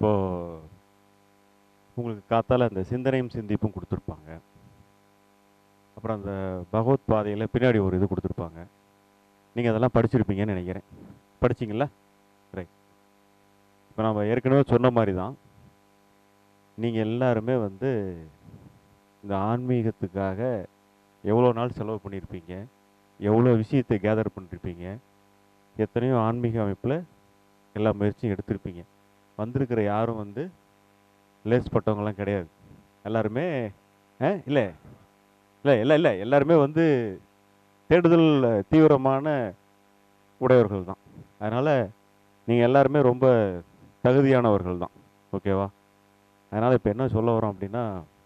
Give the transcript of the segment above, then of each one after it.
இப்போது உங்களுக்கு காத்தால அந்த சிந்தனையும் சிந்திப்பும் கொடுத்துருப்பாங்க அப்புறம் அந்த பகவத் பாதையில் பின்னாடி ஒரு இது கொடுத்துருப்பாங்க நீங்கள் அதெல்லாம் படிச்சிருப்பீங்கன்னு நினைக்கிறேன் படிச்சிங்களா ரைட் இப்போ நம்ம ஏற்கனவே சொன்ன மாதிரி தான் நீங்கள் எல்லாருமே வந்து இந்த ஆன்மீகத்துக்காக எவ்வளோ நாள் செலவு பண்ணியிருப்பீங்க எவ்வளோ விஷயத்தை கேதர் பண்ணிருப்பீங்க எத்தனையோ ஆன்மீக அமைப்பில் எல்லா முயற்சியும் எடுத்திருப்பீங்க வந்திருக்கிற யாரும் வந்து லேஸ்பட்டவங்களாம் கிடையாது எல்லாருமே ஆ இல்லை இல்லை இல்லை இல்லை எல்லாருமே வந்து தேடுதல் தீவிரமான உடையவர்கள் தான் அதனால் நீங்கள் எல்லாருமே ரொம்ப தகுதியானவர்கள் தான் ஓகேவா அதனால் இப்போ என்ன சொல்ல வரோம் அப்படின்னா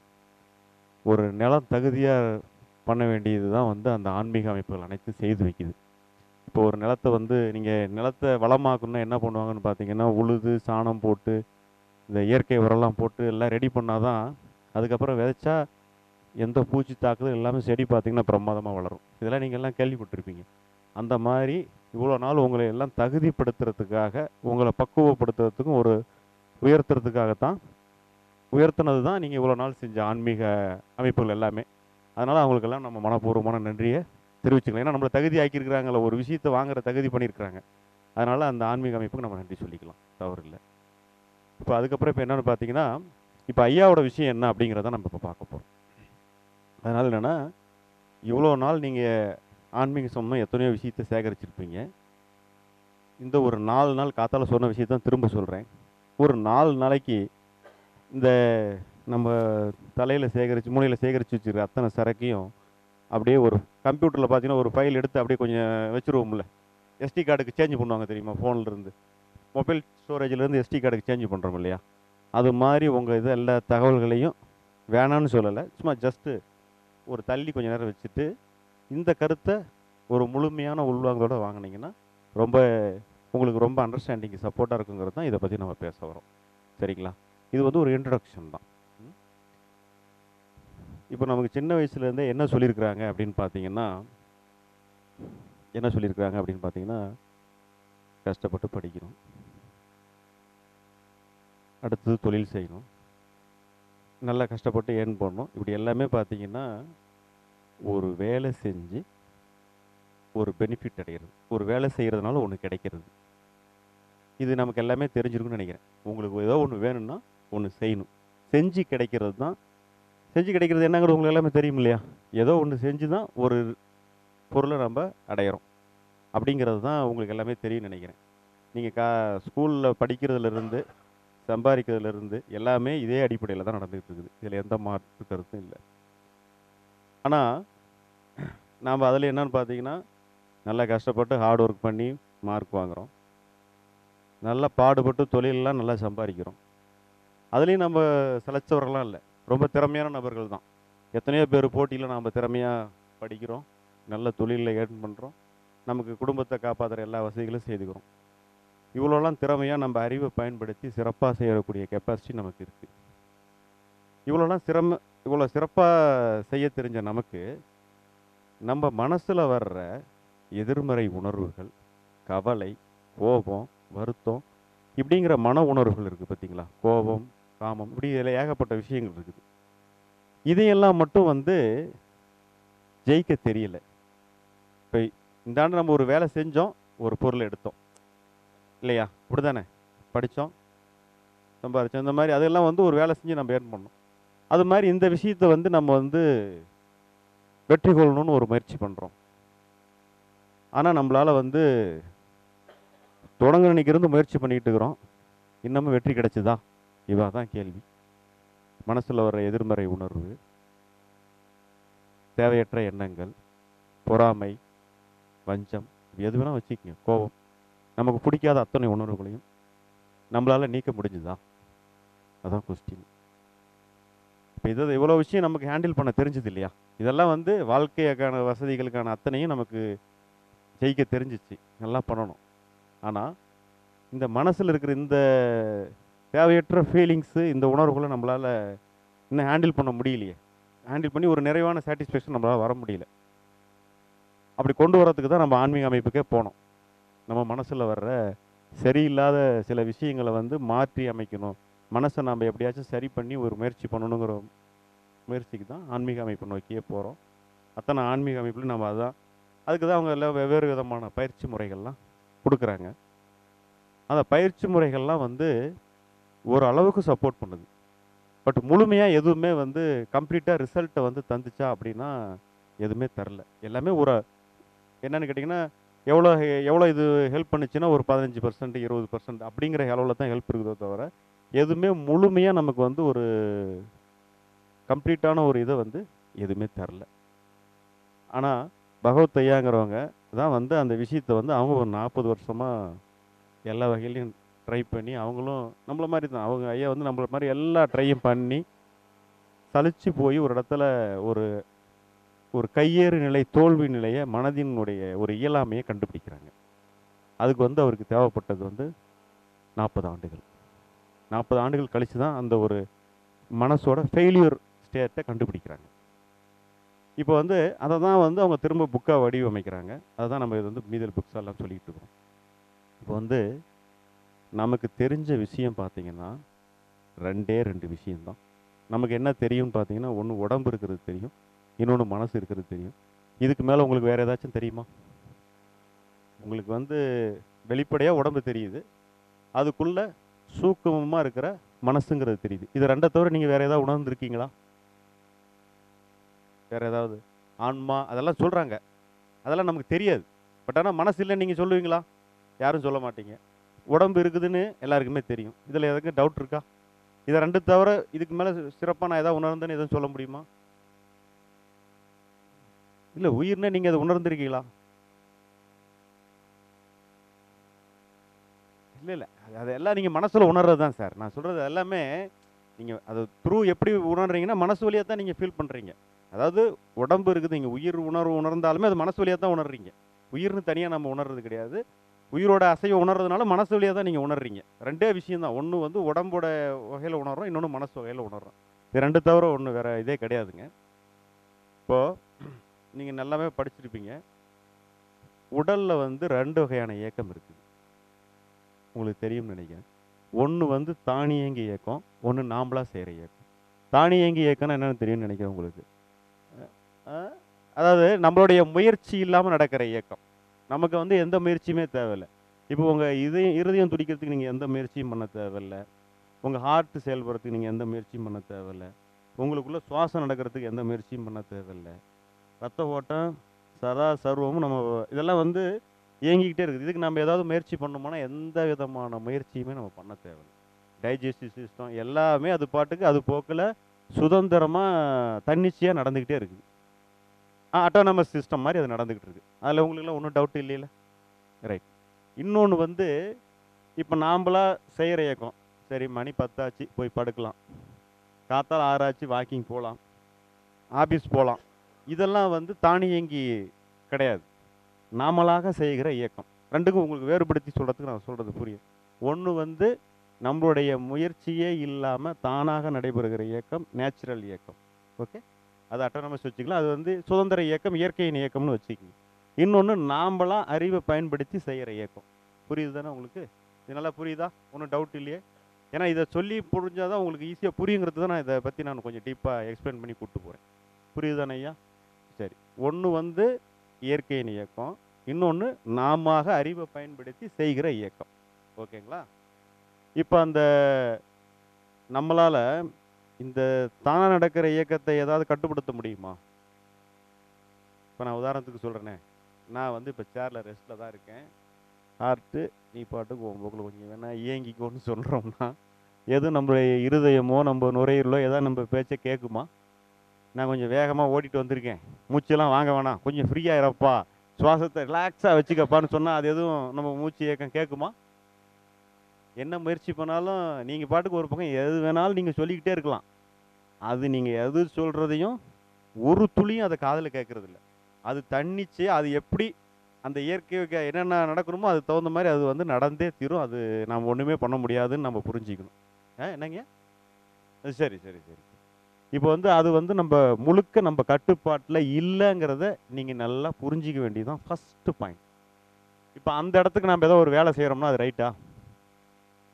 ஒரு நிலம் தகுதியாக பண்ண வேண்டியது தான் வந்து அந்த ஆன்மீக அமைப்புகள் அனைத்தும் செய்து வைக்குது இப்போ ஒரு நிலத்தை வந்து நீங்கள் நிலத்தை வளமாக்கணும்னா என்ன பண்ணுவாங்கன்னு பார்த்தீங்கன்னா உழுது சாணம் போட்டு இந்த இயற்கை உரம்லாம் போட்டு எல்லாம் ரெடி பண்ணால் தான் அதுக்கப்புறம் விதைச்சா எந்த பூச்சி தாக்குதல் எல்லாமே செடி பார்த்தீங்கன்னா பிரமாதமாக வளரும் இதெல்லாம் நீங்கள் எல்லாம் கேள்விப்பட்டிருப்பீங்க அந்த மாதிரி இவ்வளோ நாள் உங்களை எல்லாம் தகுதிப்படுத்துறதுக்காக உங்களை பக்குவப்படுத்துறதுக்கும் ஒரு உயர்த்துறதுக்காகத்தான் உயர்த்தினது தான் நீங்கள் இவ்வளோ நாள் செஞ்ச ஆன்மீக அமைப்புகள் எல்லாமே அதனால் அவங்களுக்கெல்லாம் நம்ம மனப்பூர்வமான நன்றியை தெரிவிச்சுக்கலாம் ஏன்னா நம்மளை தகுதி ஆக்கியிருக்கிறாங்கள ஒரு விஷயத்தை வாங்குற தகுதி பண்ணியிருக்கிறாங்க அதனால் அந்த ஆன்மீக அமைப்புக்கு நம்ம நன்றி சொல்லிக்கலாம் தவறு இல்லை இப்போ அதுக்கப்புறம் இப்போ என்னென்னு பார்த்தீங்கன்னா இப்போ ஐயாவோட விஷயம் என்ன அப்படிங்கிறத நம்ம இப்போ பார்க்க போகிறோம் அதனால் என்னென்னா இவ்வளோ நாள் நீங்கள் ஆன்மீக சொன்னால் எத்தனையோ விஷயத்தை சேகரிச்சிருப்பீங்க இந்த ஒரு நாலு நாள் காத்தால சொன்ன விஷயத்தான் திரும்ப சொல்கிறேன் ஒரு நாலு நாளைக்கு இந்த நம்ம தலையில் சேகரித்து மூளையில் சேகரித்து வச்சுருக்க அத்தனை சரக்கையும் அப்படியே ஒரு கம்ப்யூட்டரில் பார்த்தீங்கன்னா ஒரு ஃபைல் எடுத்து அப்படியே கொஞ்சம் வச்சுருவோம்ல எஸ்டி கார்டுக்கு சேஞ்ச் பண்ணுவாங்க தெரியுமா ஃபோனில் இருந்து மொபைல் ஸ்டோரேஜ்லேருந்து எஸ்டி கார்டுக்கு சேஞ்ச் பண்ணுறோம் இல்லையா அது மாதிரி உங்கள் இது எல்லா தகவல்களையும் வேணான்னு சொல்லலை சும்மா ஜஸ்ட்டு ஒரு தள்ளி கொஞ்ச நேரம் வச்சுட்டு இந்த கருத்தை ஒரு முழுமையான உள்வாங்கோட வாங்கினீங்கன்னா ரொம்ப உங்களுக்கு ரொம்ப அண்டர்ஸ்டாண்டிங் சப்போர்ட்டாக இருக்குங்கிறது தான் இதை பற்றி நம்ம பேச வரோம் சரிங்களா இது வந்து ஒரு இன்ட்ரடக்ஷன் தான் ம்? இப்போ நமக்கு சின்ன வயசுலேருந்தே என்ன சொல்லியிருக்கிறாங்க அப்படின்னு பார்த்தீங்கன்னா என்ன சொல்லியிருக்கிறாங்க அப்படின்னு பார்த்தீங்கன்னா கஷ்டப்பட்டு படிக்கணும் அடுத்தது தொழில் செய்யணும் நல்லா கஷ்டப்பட்டு ஏர்ன் பண்ணணும் இப்படி எல்லாமே பார்த்தீங்கன்னா ஒரு வேலை செஞ்சு ஒரு பெனிஃபிட் அடைகிறது ஒரு வேலை செய்கிறதுனால ஒன்று கிடைக்கிறது இது நமக்கு எல்லாமே தெரிஞ்சிருக்குன்னு நினைக்கிறேன் உங்களுக்கு ஏதோ ஒன்று வேணும்னா ஒன்று செய்யணும் செஞ்சு கிடைக்கிறது தான் செஞ்சு கிடைக்கிறது என்னங்கிறது உங்களுக்கு எல்லாமே தெரியும் இல்லையா ஏதோ ஒன்று செஞ்சு தான் ஒரு பொருளை நம்ம அடையிறோம் அப்படிங்கிறது தான் உங்களுக்கு எல்லாமே தெரியும்னு நினைக்கிறேன் நீங்கள் கா ஸ்கூலில் படிக்கிறதுலேருந்து சம்பாதிக்கிறதுலேருந்து எல்லாமே இதே அடிப்படையில் தான் நடந்துகிட்டு இருக்குது இதில் எந்த மாற்று கருத்தும் இல்லை ஆனால் நாம் அதில் என்னன்னு பார்த்தீங்கன்னா நல்லா கஷ்டப்பட்டு ஹார்ட் ஒர்க் பண்ணி மார்க் வாங்குகிறோம் நல்லா பாடுபட்டு தொழிலெலாம் நல்லா சம்பாதிக்கிறோம் அதுலேயும் நம்ம சிலைச்சவர்கள்லாம் இல்லை ரொம்ப திறமையான நபர்கள் தான் எத்தனையோ பேர் போட்டியில் நாம் திறமையாக படிக்கிறோம் நல்ல தொழிலில் ஏர்ன் பண்ணுறோம் நமக்கு குடும்பத்தை காப்பாற்றுற எல்லா வசதிகளும் செய்துக்கிறோம் இவ்வளோலாம் திறமையாக நம்ம அறிவை பயன்படுத்தி சிறப்பாக செய்யக்கூடிய கெப்பாசிட்டி நமக்கு இருக்குது இவ்வளோலாம் சிரம இவ்வளோ சிறப்பாக செய்ய தெரிஞ்ச நமக்கு நம்ம மனசில் வர்ற எதிர்மறை உணர்வுகள் கவலை கோபம் வருத்தம் இப்படிங்கிற மன உணர்வுகள் இருக்குது பார்த்தீங்களா கோபம் காமம் இப்படி இதில் ஏகப்பட்ட விஷயங்கள் இருக்குது இதையெல்லாம் மட்டும் வந்து ஜெயிக்க தெரியல இப்போ இந்த ஆண்டு நம்ம ஒரு வேலை செஞ்சோம் ஒரு பொருளை எடுத்தோம் இல்லையா இப்படி தானே படித்தோம் சம்பாதிச்சோம் இந்த மாதிரி அதெல்லாம் வந்து ஒரு வேலை செஞ்சு நம்ம ஏர்ன் பண்ணோம் அது மாதிரி இந்த விஷயத்தை வந்து நம்ம வந்து வெற்றி கொள்ளணும்னு ஒரு முயற்சி பண்ணுறோம் ஆனால் நம்மளால் வந்து தொடங்க நினைக்கிறது முயற்சி பண்ணிக்கிட்டு இருக்கிறோம் இன்னமும் வெற்றி கிடைச்சதா இவா தான் கேள்வி மனசில் வர்ற எதிர்மறை உணர்வு தேவையற்ற எண்ணங்கள் பொறாமை வஞ்சம் எது வேணால் வச்சுக்கோங்க கோபம் நமக்கு பிடிக்காத அத்தனை உணர்வுகளையும் நம்மளால் நீக்க முடிஞ்சுதா அதான் கொஸ்டின் இப்போ இது இவ்வளோ விஷயம் நமக்கு ஹேண்டில் பண்ண தெரிஞ்சது இல்லையா இதெல்லாம் வந்து வாழ்க்கைக்கான வசதிகளுக்கான அத்தனையும் நமக்கு ஜெயிக்க தெரிஞ்சிச்சு நல்லா பண்ணணும் ஆனால் இந்த மனசில் இருக்கிற இந்த தேவையற்ற ஃபீலிங்ஸு இந்த உணர்வுகளை நம்மளால் இன்னும் ஹேண்டில் பண்ண முடியலையே ஹேண்டில் பண்ணி ஒரு நிறைவான சாட்டிஸ்ஃபேக்ஷன் நம்மளால் வர முடியல அப்படி கொண்டு வரதுக்கு தான் நம்ம ஆன்மீக அமைப்புக்கே போனோம் நம்ம மனசில் வர்ற சரியில்லாத சில விஷயங்களை வந்து மாற்றி அமைக்கணும் மனசை நம்ம எப்படியாச்சும் சரி பண்ணி ஒரு முயற்சி பண்ணணுங்கிற முயற்சிக்கு தான் ஆன்மீக அமைப்பு நோக்கியே போகிறோம் அத்தனை ஆன்மீக அமைப்புலையும் நம்ம அதுதான் அதுக்கு தான் அவங்க எல்லாம் வெவ்வேறு விதமான பயிற்சி முறைகள்லாம் கொடுக்குறாங்க அந்த பயிற்சி முறைகள்லாம் வந்து ஒரு அளவுக்கு சப்போர்ட் பண்ணுது பட் முழுமையாக எதுவுமே வந்து கம்ப்ளீட்டாக ரிசல்ட்டை வந்து தந்துச்சா அப்படின்னா எதுவுமே தரல எல்லாமே ஒரு என்னன்னு கேட்டிங்கன்னா எவ்வளோ எவ்வளோ இது ஹெல்ப் பண்ணுச்சுன்னா ஒரு பதினஞ்சு பர்சன்ட் இருபது பர்சன்ட் அப்படிங்கிற அளவில் தான் ஹெல்ப் இருக்குதோ தவிர எதுவுமே முழுமையாக நமக்கு வந்து ஒரு கம்ப்ளீட்டான ஒரு இதை வந்து எதுவுமே தரல ஆனால் பகவத் ஐயாங்கிறவங்க தான் வந்து அந்த விஷயத்தை வந்து அவங்க ஒரு நாற்பது வருஷமாக எல்லா வகையிலையும் ட்ரை பண்ணி அவங்களும் நம்மள மாதிரி தான் அவங்க ஐயா வந்து நம்மள மாதிரி எல்லா ட்ரையும் பண்ணி சலிச்சு போய் ஒரு இடத்துல ஒரு ஒரு கையேறு நிலை தோல்வி நிலையை மனதினுடைய ஒரு இயலாமையை கண்டுபிடிக்கிறாங்க அதுக்கு வந்து அவருக்கு தேவைப்பட்டது வந்து நாற்பது ஆண்டுகள் நாற்பது ஆண்டுகள் கழித்து தான் அந்த ஒரு மனசோட ஃபெயிலியர் ஸ்டேட்டை கண்டுபிடிக்கிறாங்க இப்போ வந்து அதை தான் வந்து அவங்க திரும்ப புக்காக வடிவமைக்கிறாங்க அதை தான் நம்ம இது வந்து மீதல் புக்ஸ் எல்லாம் சொல்லிட்டு இருக்கோம் இப்போ வந்து நமக்கு தெரிஞ்ச விஷயம் பார்த்தீங்கன்னா ரெண்டே ரெண்டு விஷயம்தான் நமக்கு என்ன தெரியும்னு பார்த்தீங்கன்னா ஒன்று உடம்பு இருக்கிறது தெரியும் இன்னொன்று மனசு இருக்கிறது தெரியும் இதுக்கு மேலே உங்களுக்கு வேறு ஏதாச்சும் தெரியுமா உங்களுக்கு வந்து வெளிப்படையாக உடம்பு தெரியுது அதுக்குள்ளே சூக்கமமாக இருக்கிற மனசுங்கிறது தெரியுது இது ரெண்டை தவிர நீங்கள் வேறு ஏதாவது உணர்ந்துருக்கீங்களா வேறு ஏதாவது ஆன்மா அதெல்லாம் சொல்கிறாங்க அதெல்லாம் நமக்கு தெரியாது பட் ஆனால் மனசு இல்லைன்னு நீங்கள் சொல்லுவீங்களா யாரும் சொல்ல மாட்டீங்க உடம்பு இருக்குதுன்னு எல்லாருக்குமே தெரியும் இதில் எதுக்கு டவுட் இருக்கா இதை ரெண்டு தவிர இதுக்கு மேலே சிறப்பாக நான் எதாவது உணர்ந்தேன்னு எதுவும் சொல்ல முடியுமா இல்லை உயிர்னே நீங்கள் அதை உணர்ந்திருக்கீங்களா இல்லை இல்லை அது அதெல்லாம் நீங்கள் மனசில் உணர்றது தான் சார் நான் சொல்கிறது எல்லாமே நீங்கள் அது த்ரூ எப்படி உணர்றீங்கன்னா மனசு வழியாக தான் நீங்கள் ஃபீல் பண்ணுறீங்க அதாவது உடம்பு இருக்குது இங்கே உயிர் உணர்வு உணர்ந்தாலுமே அது மனசு வழியாக தான் உணர்றீங்க உயிர்னு தனியாக நம்ம உணர்றது கிடையாது உயிரோட அசைவை உணர்றதுனால மனசு வழியாக தான் நீங்கள் உணர்றீங்க ரெண்டே விஷயம் தான் ஒன்று வந்து உடம்போட வகையில் உணர்றோம் இன்னொன்று மனசு வகையில் உணர்றோம் இது ரெண்டு தவிர ஒன்று வேறு இதே கிடையாதுங்க இப்போது நீங்கள் நல்லாவே படிச்சிருப்பீங்க உடலில் வந்து ரெண்டு வகையான இயக்கம் இருக்குது உங்களுக்கு தெரியும்னு நினைக்கிறேன் ஒன்று வந்து தானியங்கி இயக்கம் ஒன்று நாம்பளாக செய்கிற இயக்கம் தானியங்கி இயக்கம்னா என்னென்னு தெரியும்னு நினைக்கிறேன் உங்களுக்கு அஹ், அதாவது நம்மளுடைய முயற்சி இல்லாமல் நடக்கிற இயக்கம் நமக்கு வந்து எந்த முயற்சியுமே தேவையில்லை இப்போ உங்கள் இதயம் இருதயம் துடிக்கிறதுக்கு நீங்கள் எந்த முயற்சியும் பண்ண தேவையில்ல உங்கள் ஹார்ட் செயல்படுறதுக்கு நீங்கள் எந்த முயற்சியும் பண்ண தேவையில்ல உங்களுக்குள்ள சுவாசம் நடக்கிறதுக்கு எந்த முயற்சியும் பண்ண தேவையில்லை ரத்த ஓட்டம் சதா சர்வமும் நம்ம இதெல்லாம் வந்து இயங்கிக்கிட்டே இருக்குது இதுக்கு நம்ம ஏதாவது முயற்சி பண்ணோம்னா எந்த விதமான முயற்சியுமே நம்ம பண்ண தேவையில்லை டைஜஸ்டிவ் சிஸ்டம் எல்லாமே அது பாட்டுக்கு அது போக்கில் சுதந்திரமாக தன்னிச்சையாக நடந்துக்கிட்டே இருக்குது அட்டானமஸ் சிஸ்டம் மாதிரி அது நடந்துக்கிட்டு இருக்குது அதில் உங்களுக்குலாம் ஒன்றும் டவுட் இல்லைல்ல ரைட் இன்னொன்று வந்து இப்போ நாம்பளா செய்கிற இயக்கம் சரி மணி பத்தாச்சு போய் படுக்கலாம் காத்தால் ஆறாச்சு வாக்கிங் போகலாம் ஆஃபீஸ் போகலாம் இதெல்லாம் வந்து தானியங்கி கிடையாது நாமளாக செய்கிற இயக்கம் ரெண்டுக்கும் உங்களுக்கு வேறுபடுத்தி சொல்கிறதுக்கு நான் சொல்கிறது புரியும் ஒன்று வந்து நம்மளுடைய முயற்சியே இல்லாமல் தானாக நடைபெறுகிற இயக்கம் நேச்சுரல் இயக்கம் ஓகே அது அட்டானமஸ் வச்சுக்கலாம் அது வந்து சுதந்திர இயக்கம் இயற்கையின் இயக்கம்னு வச்சுக்கோங்க இன்னொன்று நாம்பளாம் அறிவை பயன்படுத்தி செய்கிற இயக்கம் புரியுது தானே உங்களுக்கு இது நல்லா புரியுதா ஒன்றும் டவுட் இல்லையே ஏன்னா இதை சொல்லி புரிஞ்சால் தான் உங்களுக்கு ஈஸியாக புரியுங்கிறது தான் நான் இதை பற்றி நான் கொஞ்சம் டீப்பாக எக்ஸ்பிளைன் பண்ணி கூப்பிட்டு போகிறேன் புரியுது தானே ஐயா சரி ஒன்று வந்து இயற்கையின் இயக்கம் இன்னொன்று நாம அறிவை பயன்படுத்தி செய்கிற இயக்கம் ஓகேங்களா இப்போ அந்த நம்மளால் இந்த தானா நடக்கிற இயக்கத்தை ஏதாவது கட்டுப்படுத்த முடியுமா இப்போ நான் உதாரணத்துக்கு சொல்கிறேனே நான் வந்து இப்போ சேரில் ரெஸ்ட்டில் தான் இருக்கேன் ஹார்ட்டு நீ பாட்டுக்கு உன் போக்கில் கொஞ்சம் வேணா இயங்கிக்கோன்னு சொல்கிறோம்னா எதுவும் நம்மளுடைய இருதயமோ நம்ம நுரையீரலோ ஏதாவது நம்ம பேச்சை கேட்குமா நான் கொஞ்சம் வேகமாக ஓடிட்டு வந்திருக்கேன் மூச்செல்லாம் வாங்க வேணாம் கொஞ்சம் ஃப்ரீயாக இருப்பா சுவாசத்தை ரிலாக்ஸாக வச்சுக்கப்பான்னு சொன்னால் அது எதுவும் நம்ம மூச்சு இயக்கம் கேட்குமா என்ன முயற்சி பண்ணாலும் நீங்கள் பாட்டுக்கு ஒரு பக்கம் எது வேணாலும் நீங்கள் சொல்லிக்கிட்டே இருக்கலாம் அது நீங்கள் எது சொல்கிறதையும் ஒரு துளியும் அதை காதில் கேட்குறதில்ல அது தன்னிச்சு அது எப்படி அந்த இயற்கை என்னென்ன நடக்கணுமோ அது தகுந்த மாதிரி அது வந்து நடந்தே தீரும் அது நம்ம ஒன்றுமே பண்ண முடியாதுன்னு நம்ம புரிஞ்சிக்கணும் ஆ என்னங்க அது சரி சரி சரி இப்போ வந்து அது வந்து நம்ம முழுக்க நம்ம கட்டுப்பாட்டில் இல்லைங்கிறத நீங்கள் நல்லா புரிஞ்சிக்க வேண்டியதுதான் ஃபஸ்ட்டு பாயிண்ட் இப்போ அந்த இடத்துக்கு நம்ம ஏதோ ஒரு வேலை செய்கிறோம்னா அது ரைட்டா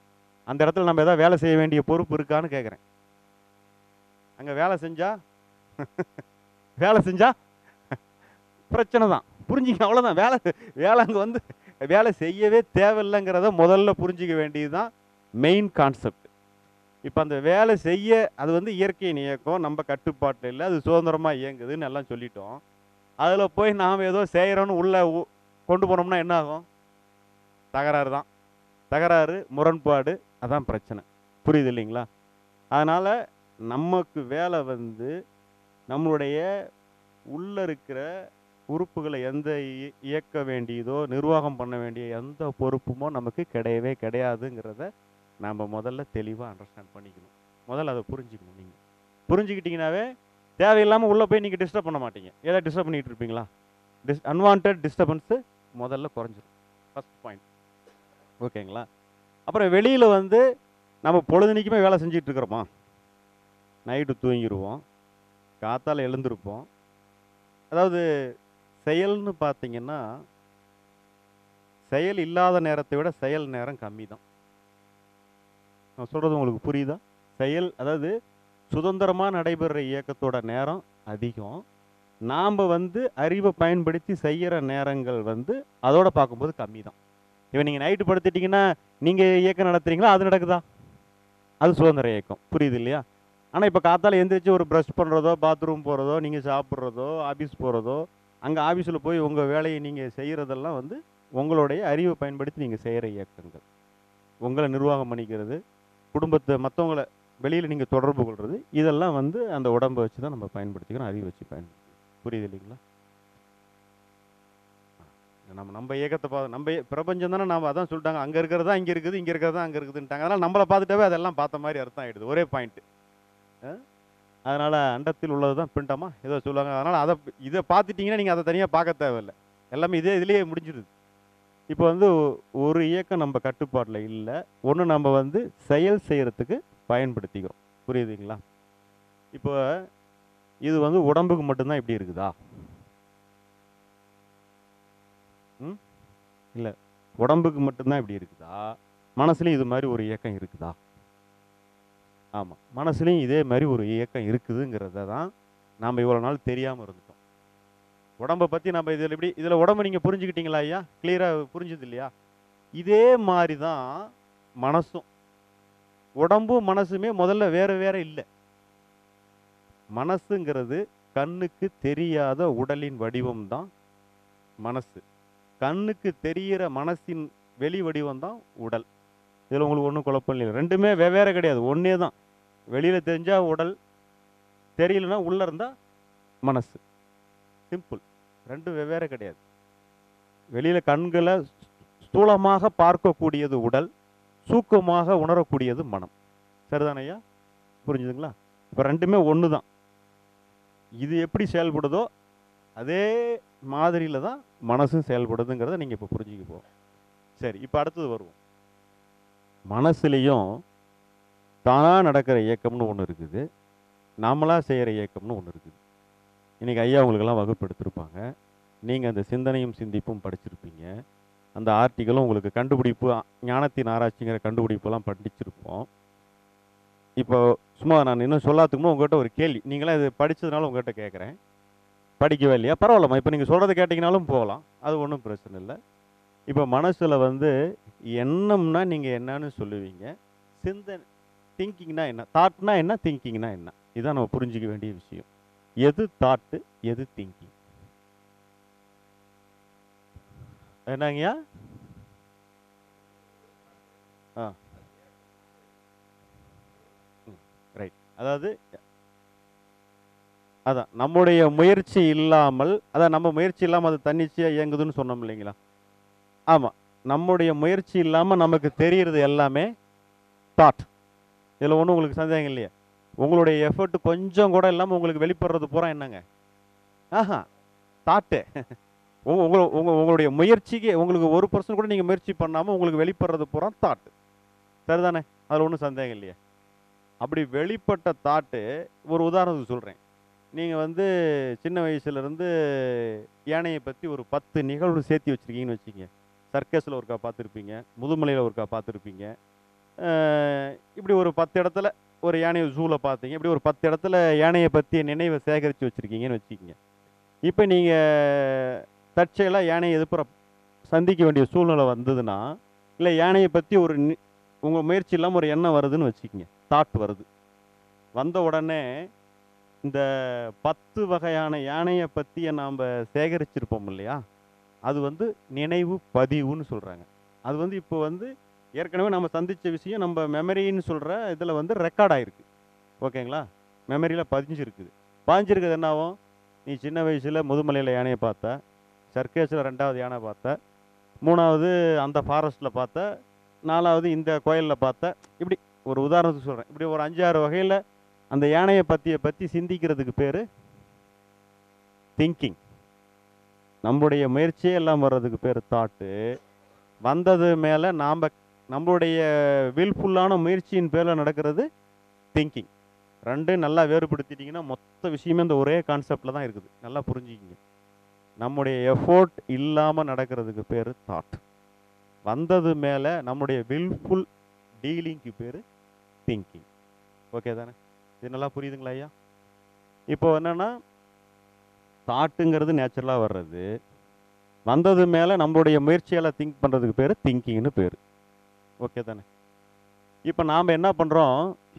அந்த இடத்துல நம்ம ஏதாவது வேலை செய்ய வேண்டிய பொறுப்பு இருக்கான்னு கேட்குறேன் அங்கே வேலை செஞ்சா வேலை செஞ்சா பிரச்சனை தான் புரிஞ்சுக்க அவ்வளோதான் வேலை வேலை அங்கே வந்து வேலை செய்யவே தேவையில்லைங்கிறத முதல்ல புரிஞ்சிக்க வேண்டியது தான் மெயின் கான்செப்ட் இப்போ அந்த வேலை செய்ய அது வந்து இயற்கையின் இயக்கம் நம்ம கட்டுப்பாட்டில் இல்லை அது சுதந்திரமாக இயங்குதுன்னு எல்லாம் சொல்லிட்டோம் அதில் போய் நாம் ஏதோ செய்கிறோன்னு உள்ளே உ- கொண்டு போனோம்னா என்ன ஆகும் தகராறு தான் தகராறு முரண்பாடு அதான் பிரச்சனை புரியுது இல்லைங்களா அதனால் நமக்கு வேலை வந்து நம்மளுடைய உள்ள இருக்கிற உறுப்புகளை எந்த இய- இயக்க வேண்டியதோ நிர்வாகம் பண்ண வேண்டிய எந்த பொறுப்புமோ நமக்கு கிடையவே கிடையாதுங்கிறத நாம் முதல்ல தெளிவாக அண்டர்ஸ்டாண்ட் பண்ணிக்கணும் முதல்ல அதை புரிஞ்சுக்கணும் நீங்கள் புரிஞ்சுக்கிட்டீங்கனாவே தேவையில்லாமல் உள்ளே போய் நீங்கள் டிஸ்டர்ப் பண்ண மாட்டீங்க ஏதாவது டிஸ்டர்ப் பண்ணிட்டு இருப்பீங்களா டிஸ் அன்வான்ட் டிஸ்டர்பன்ஸு முதல்ல குறைஞ்சிரும் ஃபஸ்ட் பாயிண்ட் ஓகேங்களா அப்புறம் வெளியில் வந்து நம்ம பொழுதுனிக்குமே வேலை செஞ்சுட்டு இருக்கிறோமா நைட்டு தூங்கிடுவோம் காத்தால எழுந்திருப்போம் அதாவது செயல்னு பார்த்தீங்கன்னா செயல் இல்லாத நேரத்தை விட செயல் நேரம் கம்மி தான் நான் சொல்கிறது உங்களுக்கு புரியுதா செயல் அதாவது சுதந்திரமாக நடைபெறுற இயக்கத்தோட நேரம் அதிகம் நாம் வந்து அறிவை பயன்படுத்தி செய்கிற நேரங்கள் வந்து அதோட பார்க்கும்போது கம்மி தான் இப்போ நீங்கள் நைட்டு படுத்துட்டீங்கன்னா நீங்கள் இயக்கம் நடத்துறீங்களா அது நடக்குதா அது சுதந்திர இயக்கம் புரியுது இல்லையா ஆனால் இப்போ காத்தால எந்திரிச்சு ஒரு ப்ரஷ் பண்ணுறதோ பாத்ரூம் போகிறதோ நீங்கள் சாப்பிட்றதோ ஆஃபீஸ் போகிறதோ அங்கே ஆஃபீஸில் போய் உங்கள் வேலையை நீங்கள் செய்கிறதெல்லாம் வந்து உங்களுடைய அறிவை பயன்படுத்தி நீங்கள் செய்கிற இயக்கங்கள் உங்களை நிர்வாகம் பண்ணிக்கிறது குடும்பத்தை மற்றவங்கள வெளியில் நீங்கள் தொடர்பு கொள்வது இதெல்லாம் வந்து அந்த உடம்பை வச்சு தான் நம்ம பயன்படுத்திக்கிறோம் அறிவை வச்சு பயன்படுத்திக்கிறோம் புரியுது இல்லைங்களா நம்ம நம்ம இயக்கத்தை பா நம்ம இய- பிரபஞ்சம் தானே நாம் அதான் சொல்லிட்டாங்க அங்கே இருக்கிறதா இங்கே இருக்குது இங்கே இருக்கிறதா அங்கே இருக்குதுன்ட்டாங்க அதனால் நம்மளை பார்த்துட்டாவே அதெல்லாம் பார்த்த மாதிரி அர்த்தம் ஆகிடுது ஒரே பாயிண்ட்டு அதனால் அண்டத்தில் உள்ளது தான் பிண்டமா ஏதோ சொல்லுவாங்க அதனால் அதை இதை பார்த்துட்டிங்கன்னா நீங்கள் அதை தனியாக பார்க்க தேவையில்லை எல்லாமே இதே இதுலேயே முடிஞ்சிடுது இப்போ வந்து ஒ- ஒரு இயக்கம் நம்ம கட்டுப்பாட்டில் இல்லை ஒன்று நம்ம வந்து செயல் செய்கிறதுக்கு பயன்படுத்திக்கிறோம் புரியுதுங்களா இப்போ இது வந்து உடம்புக்கு மட்டும்தான் இப்படி இருக்குதா ம் இல்லை உடம்புக்கு மட்டும்தான் இப்படி இருக்குதா மனசுலையும் இது மாதிரி ஒரு இயக்கம் இருக்குதா ஆமாம் மனசுலையும் இதே மாதிரி ஒரு இயக்கம் இருக்குதுங்கிறத தான் நாம் இவ்வளோ நாள் தெரியாமல் இருந்துட்டோம் உடம்பை பற்றி நம்ம இதில் எப்படி இதில் உடம்பை நீங்கள் புரிஞ்சுக்கிட்டீங்களா ஐயா கிளியராக புரிஞ்சுது இல்லையா இதே மாதிரி தான் மனசும் உடம்பும் மனசுமே முதல்ல வேற வேற இல்லை மனசுங்கிறது கண்ணுக்கு தெரியாத உடலின் வடிவம் தான் மனசு கண்ணுக்கு தெரிகிற மனசின் வெளி வடிவம் தான் உடல் இதில் உங்களுக்கு ஒன்றும் குழப்பம் இல்லை ரெண்டுமே வெவ்வேறு கிடையாது ஒன்றே தான் வெளியில் தெரிஞ்சால் உடல் தெரியலனா உள்ளே இருந்தால் மனசு சிம்பிள் ரெண்டும் வெவ்வேறு கிடையாது வெளியில் கண்களை ஸ்தூலமாக பார்க்கக்கூடியது உடல் சூக்கமாக உணரக்கூடியது மனம் சரிதானையா புரிஞ்சுதுங்களா இப்போ ரெண்டுமே ஒன்று தான் இது எப்படி செயல்படுதோ அதே மாதிரியில் தான் மனசும் செயல்படுதுங்கிறத நீங்கள் இப்போ புரிஞ்சுக்க போகிறோம் சரி இப்போ அடுத்தது வருவோம் மனசுலேயும் தானாக நடக்கிற இயக்கம்னு ஒன்று இருக்குது நாமளாக செய்கிற இயக்கம்னு ஒன்று இருக்குது இன்றைக்கி ஐயா உங்களுக்கெல்லாம் வகுப்பு எடுத்திருப்பாங்க நீங்கள் அந்த சிந்தனையும் சிந்திப்பும் படிச்சிருப்பீங்க அந்த ஆர்டிகளும் உங்களுக்கு கண்டுபிடிப்பு அ- ஞானத்தின் ஆராய்ச்சிங்கிற கண்டுபிடிப்பெல்லாம் படிச்சிருப்போம் இப்போ சும்மா நான் இன்னும் சொல்லாதுக்கு முன்னாடி உங்கள்கிட்ட ஒரு கேள்வி நீங்களாம் இது படித்ததுனால உங்கள்கிட்ட கேட்குறேன் படிக்கவே இல்லையா பரவாயில்லம்மா இப்போ நீங்கள் சொல்கிறத கேட்டிங்கனாலும் போகலாம் அது ஒன்றும் பிரச்சனை இல்லை இப்போ மனசில் வந்து எண்ணம்னா நீங்கள் என்னன்னு சொல்லுவீங்க சிந்தனை திங்கிங்னா என்ன தாட்னா என்ன திங்கிங்னா என்ன இதான் நம்ம புரிஞ்சிக்க வேண்டிய விஷயம் எது தாட்டு எது திங்கிங் என்னங்கய்யா ஆ ரைட் அதாவது அதான் நம்முடைய முயற்சி இல்லாமல் அதான் நம்ம முயற்சி இல்லாமல் அது தன்னிச்சையாக இயங்குதுன்னு சொன்னோம் இல்லைங்களா ஆமாம் நம்முடைய முயற்சி இல்லாமல் நமக்கு தெரியறது எல்லாமே தாட் இதில் ஒன்றும் உங்களுக்கு சந்தேகம் இல்லையா உங்களுடைய எஃபர்ட் கொஞ்சம் கூட இல்லாமல் உங்களுக்கு வெளிப்படுறது பூரா என்னங்க ஆஹா தாட்டு உங்க உங்க உங்க உங்களுடைய முயற்சிக்கு உங்களுக்கு ஒரு பர்சன்ட் கூட நீங்கள் முயற்சி பண்ணாமல் உங்களுக்கு வெளிப்படுறது பூரா தாட்டு சரிதானே அதில் ஒன்றும் சந்தேகம் இல்லையா அப்படி வெளிப்பட்ட தாட்டு ஒரு உதாரணத்துக்கு சொல்கிறேன் நீங்கள் வந்து சின்ன வயசுலேருந்து யானையை பற்றி ஒரு பத்து நிகழ்வு சேர்த்து வச்சுருக்கீங்கன்னு வச்சுக்கங்க சர்க்கஸில் ஒருக்கா பார்த்துருப்பீங்க முதுமலையில் ஒருக்கா பார்த்துருப்பீங்க அஹ், இப்படி ஒரு பத்து இடத்துல ஒரு யானையை ஜூவில் பார்த்தீங்க இப்படி ஒரு பத்து இடத்துல யானையை பற்றிய நினைவை சேகரித்து வச்சுருக்கீங்கன்னு வச்சுக்கிங்க இப்போ நீங்கள் தற்செயலாக யானையை எதிர்ப்புற சந்திக்க வேண்டிய சூழ்நிலை வந்ததுன்னா இல்லை யானையை பற்றி ஒரு உங்கள் முயற்சி இல்லாமல் ஒரு எண்ணம் வருதுன்னு வச்சுக்கிங்க தாட் வருது வந்த உடனே இந்த பத்து வகையான யானையை பற்றிய நாம் சேகரிச்சிருப்போம் இல்லையா அது வந்து நினைவு பதிவுன்னு சொல்கிறாங்க அது வந்து இப்போ வந்து ஏற்கனவே நம்ம சந்தித்த விஷயம் நம்ம மெமரின்னு சொல்கிற இதில் வந்து ரெக்கார்ட் ஆயிருக்கு ஓகேங்களா மெமரியில் பதிஞ்சிருக்குது பதிஞ்சிருக்கிறது என்ன ஆகும் நீ சின்ன வயசில் முதுமலையில் யானையை பார்த்த சர்க்கேஸில் ரெண்டாவது யானை பார்த்த மூணாவது அந்த ஃபாரஸ்ட்டில் பார்த்த நாலாவது இந்த கோயிலில் பார்த்த இப்படி ஒரு உதாரணத்துக்கு சொல்கிறேன் இப்படி ஒரு அஞ்சாறு வகையில் அந்த யானையை பற்றிய பற்றி சிந்திக்கிறதுக்கு பேர் திங்கிங் நம்முடைய முயற்சியே எல்லாம் வர்றதுக்கு பேர் தாட்டு வந்தது மேலே நாம் நம்மளுடைய வில்ஃபுல்லான முயற்சியின் பேரில் நடக்கிறது திங்கிங் ரெண்டும் நல்லா வேறுபடுத்திட்டிங்கன்னா மொத்த விஷயமே இந்த ஒரே கான்செப்டில் தான் இருக்குது நல்லா புரிஞ்சுக்கிங்க நம்முடைய எஃபோர்ட் இல்லாமல் நடக்கிறதுக்கு பேர் தாட் வந்தது மேலே நம்முடைய வில்ஃபுல் டீலிங்க்கு பேர் திங்கிங் ஓகே தானே இது நல்லா புரியுதுங்களா ஐயா இப்போ என்னென்னா தாட்டுங்கிறது நேச்சுரலாக வர்றது வந்தது மேலே நம்மளுடைய முயற்சியால் திங்க் பண்ணுறதுக்கு பேர் திங்கிங்னு பேர் ஓகே தானே இப்போ நாம் என்ன பண்ணுறோம்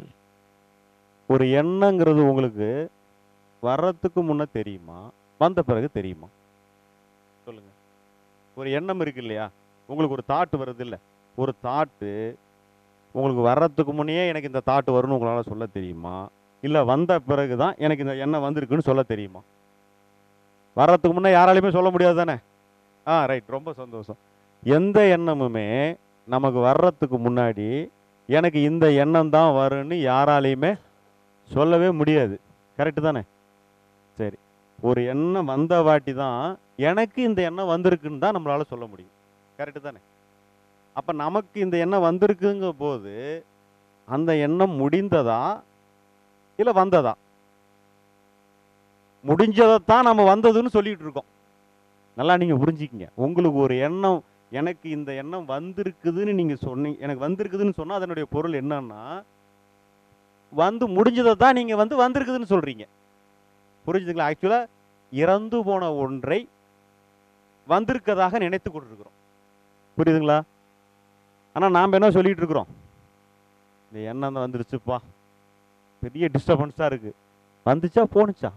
ஒரு எண்ணங்கிறது உங்களுக்கு வர்றதுக்கு முன்னே தெரியுமா வந்த பிறகு தெரியுமா சொல்லுங்க ஒரு எண்ணம் இருக்கு இல்லையா உங்களுக்கு ஒரு தாட்டு வருது இல்லை ஒரு தாட்டு உங்களுக்கு வர்றதுக்கு முன்னே எனக்கு இந்த தாட்டு வரும்னு உங்களால் சொல்ல தெரியுமா இல்லை வந்த பிறகு தான் எனக்கு இந்த எண்ணம் வந்திருக்குன்னு சொல்ல தெரியுமா வர்றதுக்கு முன்னே யாராலையுமே சொல்ல முடியாது தானே ஆ ரைட் ரொம்ப சந்தோஷம் எந்த எண்ணமுமே நமக்கு வர்றதுக்கு முன்னாடி எனக்கு இந்த எண்ணம் தான் வரும்னு யாராலையுமே சொல்லவே முடியாது கரெக்டு தானே சரி ஒரு எண்ணம் வந்த வாட்டி தான் எனக்கு இந்த எண்ணம் வந்திருக்குன்னு தான் நம்மளால் சொல்ல முடியும் கரெக்டு தானே அப்போ நமக்கு இந்த எண்ணம் வந்திருக்குங்க போது அந்த எண்ணம் முடிந்ததா இல்லை வந்ததா முடிஞ்சதைத்தான் நம்ம வந்ததுன்னு சொல்லிட்டு இருக்கோம் நல்லா நீங்கள் புரிஞ்சுக்கிங்க உங்களுக்கு ஒரு எண்ணம் எனக்கு இந்த எண்ணம் வந்திருக்குதுன்னு நீங்கள் சொன்னீங்க எனக்கு வந்திருக்குதுன்னு சொன்னால் அதனுடைய பொருள் என்னன்னா வந்து முடிஞ்சதை தான் நீங்கள் வந்து வந்திருக்குதுன்னு சொல்கிறீங்க புரிஞ்சுதுங்களா ஆக்சுவலாக இறந்து போன ஒன்றை வந்திருக்கதாக நினைத்து கொண்டிருக்கிறோம் புரியுதுங்களா ஆனால் நாம் என்ன சொல்லிட்டு இருக்கிறோம் இந்த எண்ணம் தான் வந்துருச்சுப்பா பெரிய டிஸ்டர்பன்ஸாக இருக்குது வந்துச்சா போணுச்சா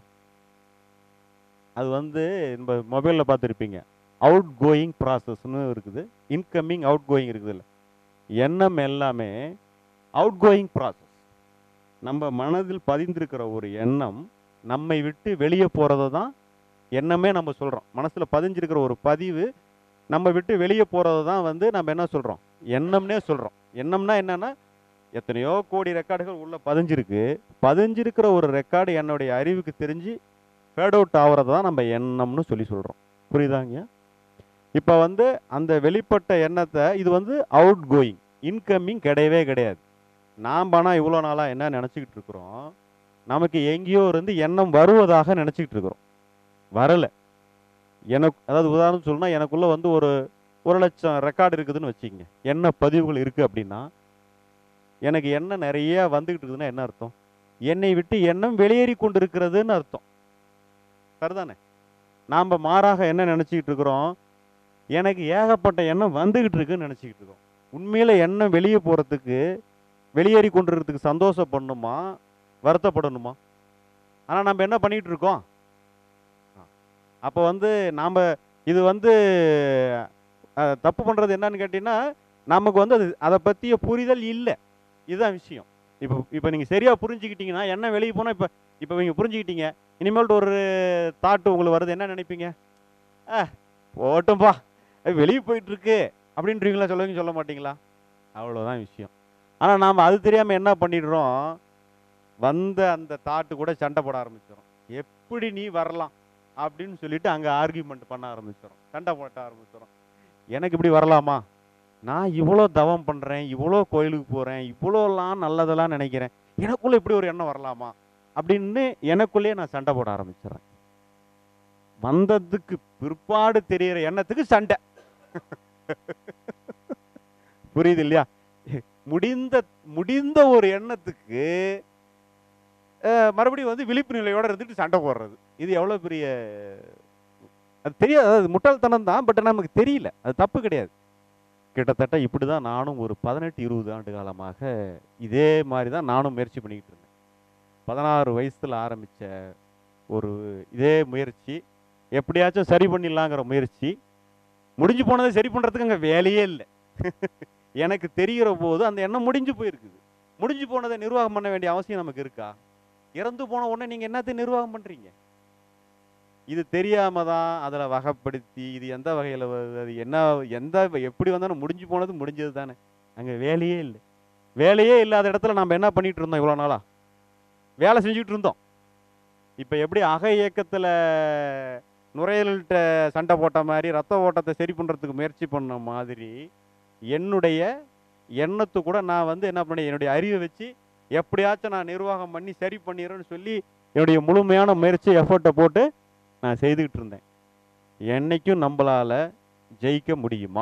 அது வந்து நம்ம மொபைலில் பார்த்துருப்பீங்க அவுட் கோயிங் ப்ராசஸ்னு இருக்குது இன்கமிங் அவுட் கோயிங் இருக்குது இல்லை எண்ணம் எல்லாமே அவுட் கோயிங் ப்ராசஸ் நம்ம மனதில் பதிந்திருக்கிற ஒரு எண்ணம் நம்மை விட்டு வெளியே போகிறத தான் எண்ணமே நம்ம சொல்கிறோம் மனசில் பதிஞ்சிருக்கிற ஒரு பதிவு நம்ம விட்டு வெளியே போகிறத தான் வந்து நம்ம என்ன சொல்கிறோம் எண்ணம்னே சொல்கிறோம் எண்ணம்னா என்னன்னா எத்தனையோ கோடி ரெக்கார்டுகள் உள்ளே பதிஞ்சிருக்கு பதிஞ்சிருக்கிற ஒரு ரெக்கார்டு என்னுடைய அறிவுக்கு தெரிஞ்சு ஃபேட் அவுட் ஆகிறத தான் நம்ம எண்ணம்னு சொல்லி சொல்கிறோம் புரியுதாங்க இப்போ வந்து அந்த வெளிப்பட்ட எண்ணத்தை இது வந்து அவுட் கோயிங் இன்கமிங் கிடையவே கிடையாது நாம் ஆனால் இவ்வளோ நாளாக என்ன நினச்சிக்கிட்டு இருக்கிறோம் நமக்கு எங்கேயோ இருந்து எண்ணம் வருவதாக நினச்சிக்கிட்டு இருக்கிறோம் வரலை எனக்கு அதாவது உதாரணம் சொல்லணும்னா எனக்குள்ளே வந்து ஒரு ஒரு லட்சம் ரெக்கார்டு இருக்குதுன்னு வச்சுக்கோங்க என்ன பதிவுகள் இருக்குது அப்படின்னா எனக்கு எண்ணம் நிறைய வந்துக்கிட்டு இருக்குதுன்னா என்ன அர்த்தம் என்னை விட்டு எண்ணம் வெளியேறி கொண்டு இருக்கிறதுன்னு அர்த்தம் சரிதானே நாம் மாறாக என்ன நினச்சிக்கிட்டு இருக்கிறோம் எனக்கு ஏகப்பட்ட எண்ணம் வந்துக்கிட்டு இருக்குன்னு நினச்சிக்கிட்டு இருக்கோம் உண்மையில் எண்ணம் வெளியே போகிறதுக்கு வெளியேறி கொண்டிருக்கிறதுக்கு சந்தோஷப்படணுமா வருத்தப்படணுமா ஆனால் நம்ம என்ன பண்ணிகிட்டு இருக்கோம் அப்போ வந்து நாம் இது வந்து அஹ், தப்பு பண்ணுறது என்னன்னு கேட்டிங்கன்னா நமக்கு வந்து அது அதை பற்றிய புரிதல் இல்லை இதுதான் விஷயம் இப்போ இப்போ நீங்கள் சரியாக புரிஞ்சுக்கிட்டீங்கன்னா என்ன வெளியே போனால் இப்போ இப்போ நீங்கள் புரிஞ்சுக்கிட்டீங்க இனிமேல்ட்டு ஒரு தாட்டு உங்களுக்கு வருது என்ன நினைப்பீங்க ஆ போட்டும்பா வெளியே போயிட்டுருக்கு அப்படின்றீங்களா சொல்லுவீங்க சொல்ல மாட்டீங்களா அவ்வளோதான் விஷயம் ஆனால் நாம் அது தெரியாமல் என்ன பண்ணிடுறோம் வந்த அந்த தாட்டு கூட சண்டை போட ஆரம்பிச்சிடும் எப்படி நீ வரலாம் அப்படின்னு சொல்லிட்டு அங்கே ஆர்கியூமெண்ட் பண்ண ஆரம்பிச்சிடும் சண்டை போட்ட ஆரம்பிச்சிடும் எனக்கு இப்படி வரலாமா நான் இவ்வளோ தவம் பண்ணுறேன் இவ்வளோ கோயிலுக்கு போகிறேன் இவ்வளோலாம் நல்லதெல்லாம் நினைக்கிறேன் எனக்குள்ளே இப்படி ஒரு எண்ணம் வரலாமா அப்படின்னு எனக்குள்ளேயே நான் சண்டை போட ஆரம்பிச்சிடுறேன் வந்ததுக்கு பிற்பாடு தெரியிற எண்ணத்துக்கு சண்டை புரியுது இல்லையா முடிந்த முடிந்த ஒரு எண்ணத்துக்கு அஹ், மறுபடியும் வந்து விழிப்பு நிலையோட இருந்துட்டு சண்டை போடுறது இது எவ்வளோ பெரிய அது தெரியாது அது முட்டாள்தனம் தான் பட் நமக்கு தெரியல அது தப்பு கிடையாது கிட்டத்தட்ட இப்படி தான் நானும் ஒரு பதினெட்டு இருபது ஆண்டு காலமாக இதே மாதிரி தான் நானும் முயற்சி பண்ணிக்கிட்டு இருந்தேன் பதினாறு வயசில் ஆரம்பித்த ஒரு இதே முயற்சி எப்படியாச்சும் சரி பண்ணிடலாங்கிற முயற்சி முடிஞ்சு போனதை சரி பண்ணுறதுக்கு அங்கே வேலையே இல்லை எனக்கு தெரிகிற போது அந்த எண்ணம் முடிஞ்சு போயிருக்குது முடிஞ்சு போனதை நிர்வாகம் பண்ண வேண்டிய அவசியம் நமக்கு இருக்கா இறந்து போன உடனே நீங்கள் என்னத்தை நிர்வாகம் பண்ணுறீங்க இது தெரியாம தான் அதில் வகைப்படுத்தி இது எந்த வகையில் வருது அது என்ன எந்த எப்படி வந்தாலும் முடிஞ்சு போனது முடிஞ்சது தானே அங்கே வேலையே இல்லை வேலையே இல்லாத இடத்துல நம்ம என்ன பண்ணிட்டு இருந்தோம் இவ்வளோ நாளா வேலை செஞ்சுட்டு இருந்தோம் இப்போ எப்படி அக இயக்கத்தில் நுரையீரல்கிட்ட சண்டை போட்ட மாதிரி ரத்த ஓட்டத்தை சரி பண்ணுறதுக்கு முயற்சி பண்ண மாதிரி என்னுடைய எண்ணத்து கூட நான் வந்து என்ன பண்ணேன் என்னுடைய அறிவை வச்சு எப்படியாச்சும் நான் நிர்வாகம் பண்ணி சரி பண்ணிடுறேன்னு சொல்லி என்னுடைய முழுமையான முயற்சி எஃபர்ட்டை போட்டு நான் செய்துக்கிட்டு இருந்தேன் என்னைக்கும் நம்மளால ஜெயிக்க முடியுமா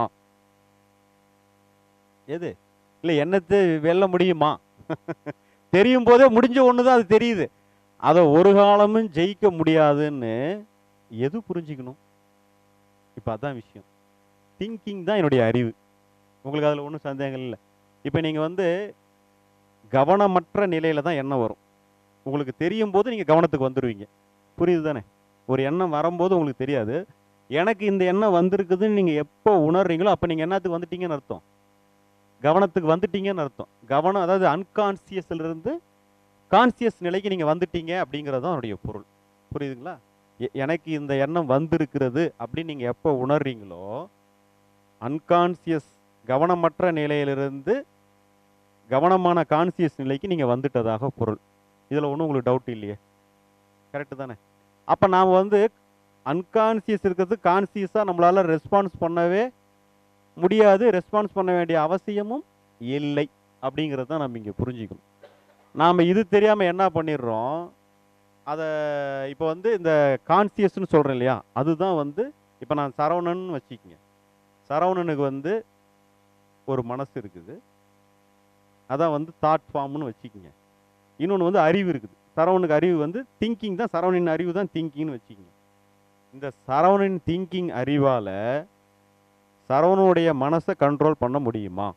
எது இல்லை என்னத்தை வெல்ல முடியுமா தெரியும் போதே முடிஞ்ச ஒன்று தான் அது தெரியுது அதை ஒரு காலமும் ஜெயிக்க முடியாதுன்னு எது புரிஞ்சுக்கணும் இப்போ அதான் விஷயம் திங்கிங் தான் என்னுடைய அறிவு உங்களுக்கு அதில் ஒன்றும் சந்தேகம் இல்லை இப்போ நீங்கள் வந்து கவனமற்ற நிலையில் தான் எண்ணம் வரும் உங்களுக்கு தெரியும் போது நீங்கள் கவனத்துக்கு வந்துடுவீங்க புரியுது தானே ஒரு எண்ணம் வரும்போது உங்களுக்கு தெரியாது எனக்கு இந்த எண்ணம் வந்திருக்குதுன்னு நீங்கள் எப்போ உணர்றீங்களோ அப்போ நீங்கள் என்னத்துக்கு வந்துட்டீங்கன்னு அர்த்தம் கவனத்துக்கு வந்துட்டீங்கன்னு அர்த்தம் கவனம் அதாவது unconsciousல இருந்து கான்சியஸ் நிலைக்கு நீங்கள் வந்துட்டீங்க அப்படிங்கிறது தான் அதனுடைய பொருள் புரியுதுங்களா எ- எனக்கு இந்த எண்ணம் வந்திருக்கிறது அப்படின்னு நீங்கள் எப்போ உணர்றீங்களோ அன்கான்சியஸ் கவனமற்ற நிலையிலிருந்து கவனமான கான்சியஸ் நிலைக்கு நீங்கள் வந்துட்டதாக பொருள் இதில் ஒன்றும் உங்களுக்கு டவுட் இல்லையே கரெக்டு தானே அப்போ நாம் வந்து அன்கான்சியஸ் இருக்கிறது கான்சியஸாக நம்மளால் ரெஸ்பான்ஸ் பண்ணவே முடியாது ரெஸ்பான்ஸ் பண்ண வேண்டிய அவசியமும் இல்லை அப்படிங்கிறத தான் நம்ம இங்கே புரிஞ்சுக்கணும் நாம் இது தெரியாமல் என்ன பண்ணிடுறோம் அதை இப்போ வந்து இந்த கான்சியஸ்னு சொல்கிறேன் இல்லையா அதுதான் வந்து இப்போ நான் சரவணன் வச்சுக்கோங்க சரவணனுக்கு வந்து ஒரு மனசு இருக்குது அதான் வந்து தாட் ஃபார்ம்னு வச்சுக்கோங்க இன்னொன்று வந்து அறிவு இருக்குது சரவணுக்கு அறிவு வந்து திங்கிங் தான் சரவணின் அறிவு தான் திங்கிங்னு வச்சுக்கோங்க இந்த சரவணின் திங்கிங் அறிவால் சரவணனுடைய மனசை கண்ட்ரோல் பண்ண முடியுமா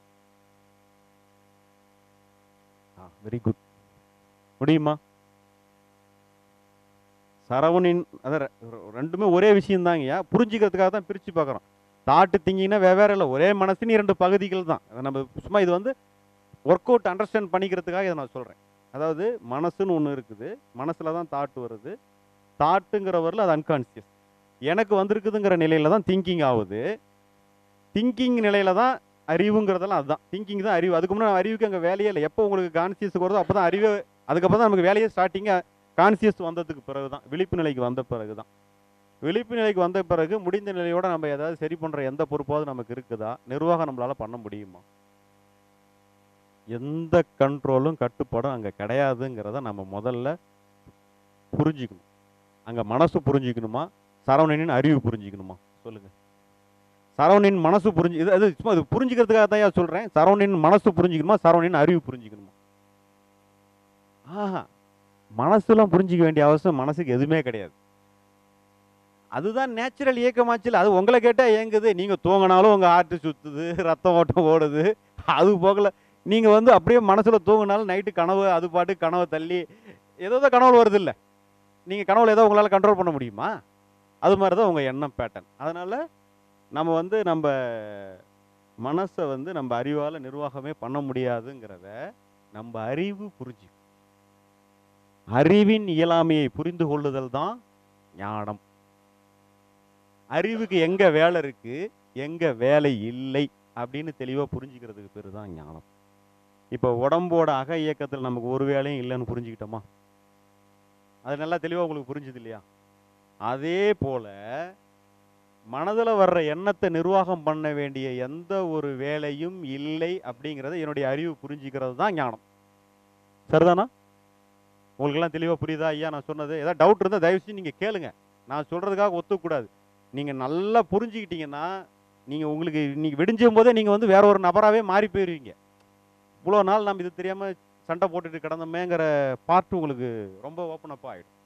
வெரி குட் முடியுமா சரவணின் அதான் ரெ- ரெ- ரெண்டுமே ஒரே விஷயம்தாங்கய்யா புரிஞ்சுக்கிறதுக்காக தான் பிரித்து பார்க்குறோம் தாட்டு திங்கிங்னா வெவ்வேறு இல்லை ஒரே மனசுன்னு இரண்டு பகுதிகள் தான் அதை நம்ம சும்மா இது வந்து ஒர்க் அவுட் அண்டர்ஸ்டாண்ட் பண்ணிக்கிறதுக்காக இதை நான் சொல்கிறேன் அதாவது மனசுன்னு ஒன்று இருக்குது மனசில் தான் தாட் வருது தாட்டுங்கிற வரல அது அன்கான்சியஸ் எனக்கு வந்திருக்குதுங்கிற நிலையில தான் திங்கிங் ஆகுது திங்கிங் நிலையில தான் அறிவுங்கிறதெல்லாம் அதுதான் திங்கிங் தான் அறிவு அதுக்கு முன்னாடி அறிவுக்கு அங்கே வேலையே இல்லை எப்போ உங்களுக்கு கான்சியஸ் வருதோ அப்போ தான் அறிவே அதுக்கப்புறம் தான் நமக்கு வேலையே ஸ்டார்டிங்காக கான்சியஸ் வந்ததுக்கு பிறகு தான் விழிப்பு நிலைக்கு வந்த பிறகு தான் விழிப்பு நிலைக்கு வந்த பிறகு முடிந்த நிலையோட நம்ம ஏதாவது சரி பண்ணுற எந்த பொறுப்பாவது நமக்கு இருக்குதா நிர்வாகம் நம்மளால் பண்ண முடியுமா எந்த கண்ட்ரோலும் கட்டுப்பாடும் அங்கே கிடையாதுங்கிறத நம்ம முதல்ல புரிஞ்சுக்கணும் அங்கே மனசு புரிஞ்சுக்கணுமா சரவணனின் அறிவு புரிஞ்சுக்கணுமா சொல்லுங்க சரவணின் மனசு புரிஞ்சு இது அது சும்மா இது புரிஞ்சுக்கிறதுக்காக தான் சொல்கிறேன் சரவணின் மனசு புரிஞ்சுக்கணுமா சரவணின் அறிவு புரிஞ்சுக்கணுமா ஆஹா மனசுலாம் புரிஞ்சிக்க வேண்டிய அவசியம் மனசுக்கு எதுவுமே கிடையாது அதுதான் நேச்சுரல் இயக்கமாச்சுல அது உங்களை கேட்டால் இயங்குது நீங்கள் தூங்கினாலும் உங்கள் ஹார்ட்டு சுற்றுது ரத்தம் ஓட்டம் ஓடுது அது போகல நீங்கள் வந்து அப்படியே மனசில் தூங்கினாலும் நைட்டு கனவு அது பாட்டு கனவை தள்ளி ஏதோ தான் கனவுல வருது இல்லை நீங்கள் கனவுல ஏதோ உங்களால் கண்ட்ரோல் பண்ண முடியுமா அது மாதிரி தான் உங்கள் எண்ணம் பேட்டர்ன் அதனால் நம்ம வந்து நம்ம மனசை வந்து நம்ம அறிவால் நிர்வாகமே பண்ண முடியாதுங்கிறத நம்ம அறிவு புரிஞ்சு அறிவின் இயலாமையை புரிந்து கொள்ளுதல் தான் ஞானம் அறிவுக்கு எங்க வேலை இருக்கு எங்க வேலை இல்லை அப்படின்னு தெளிவாக புரிஞ்சுக்கிறதுக்கு பேர் தான் ஞானம் இப்போ உடம்போட அக இயக்கத்தில் நமக்கு ஒரு வேலையும் இல்லைன்னு புரிஞ்சுக்கிட்டோமா அது நல்லா தெளிவாக உங்களுக்கு புரிஞ்சுது இல்லையா அதே போல மனதில் வர்ற எண்ணத்தை நிர்வாகம் பண்ண வேண்டிய எந்த ஒரு வேலையும் இல்லை அப்படிங்கிறத என்னுடைய அறிவு புரிஞ்சுக்கிறது தான் ஞானம் சரிதானா உங்களுக்கெல்லாம் தெளிவாக புரியுதா ஐயா நான் சொன்னது ஏதாவது டவுட் இருந்தால் தயவு செஞ்சு நீங்கள் கேளுங்க நான் சொல்கிறதுக்காக ஒத்துக்கூடாது நீங்கள் நல்லா புரிஞ்சுக்கிட்டீங்கன்னா நீங்கள் உங்களுக்கு நீங்கள் விடிஞ்சும் போதே நீங்கள் வந்து வேற ஒரு நபராகவே மாறி போயிடுவீங்க இவ்வளோ நாள் நம்ம இது தெரியாமல் சண்டை போட்டுட்டு கிடந்தோமேங்கிற பார்ட் உங்களுக்கு ரொம்ப ஓப்பன் அப் ஆகிடும்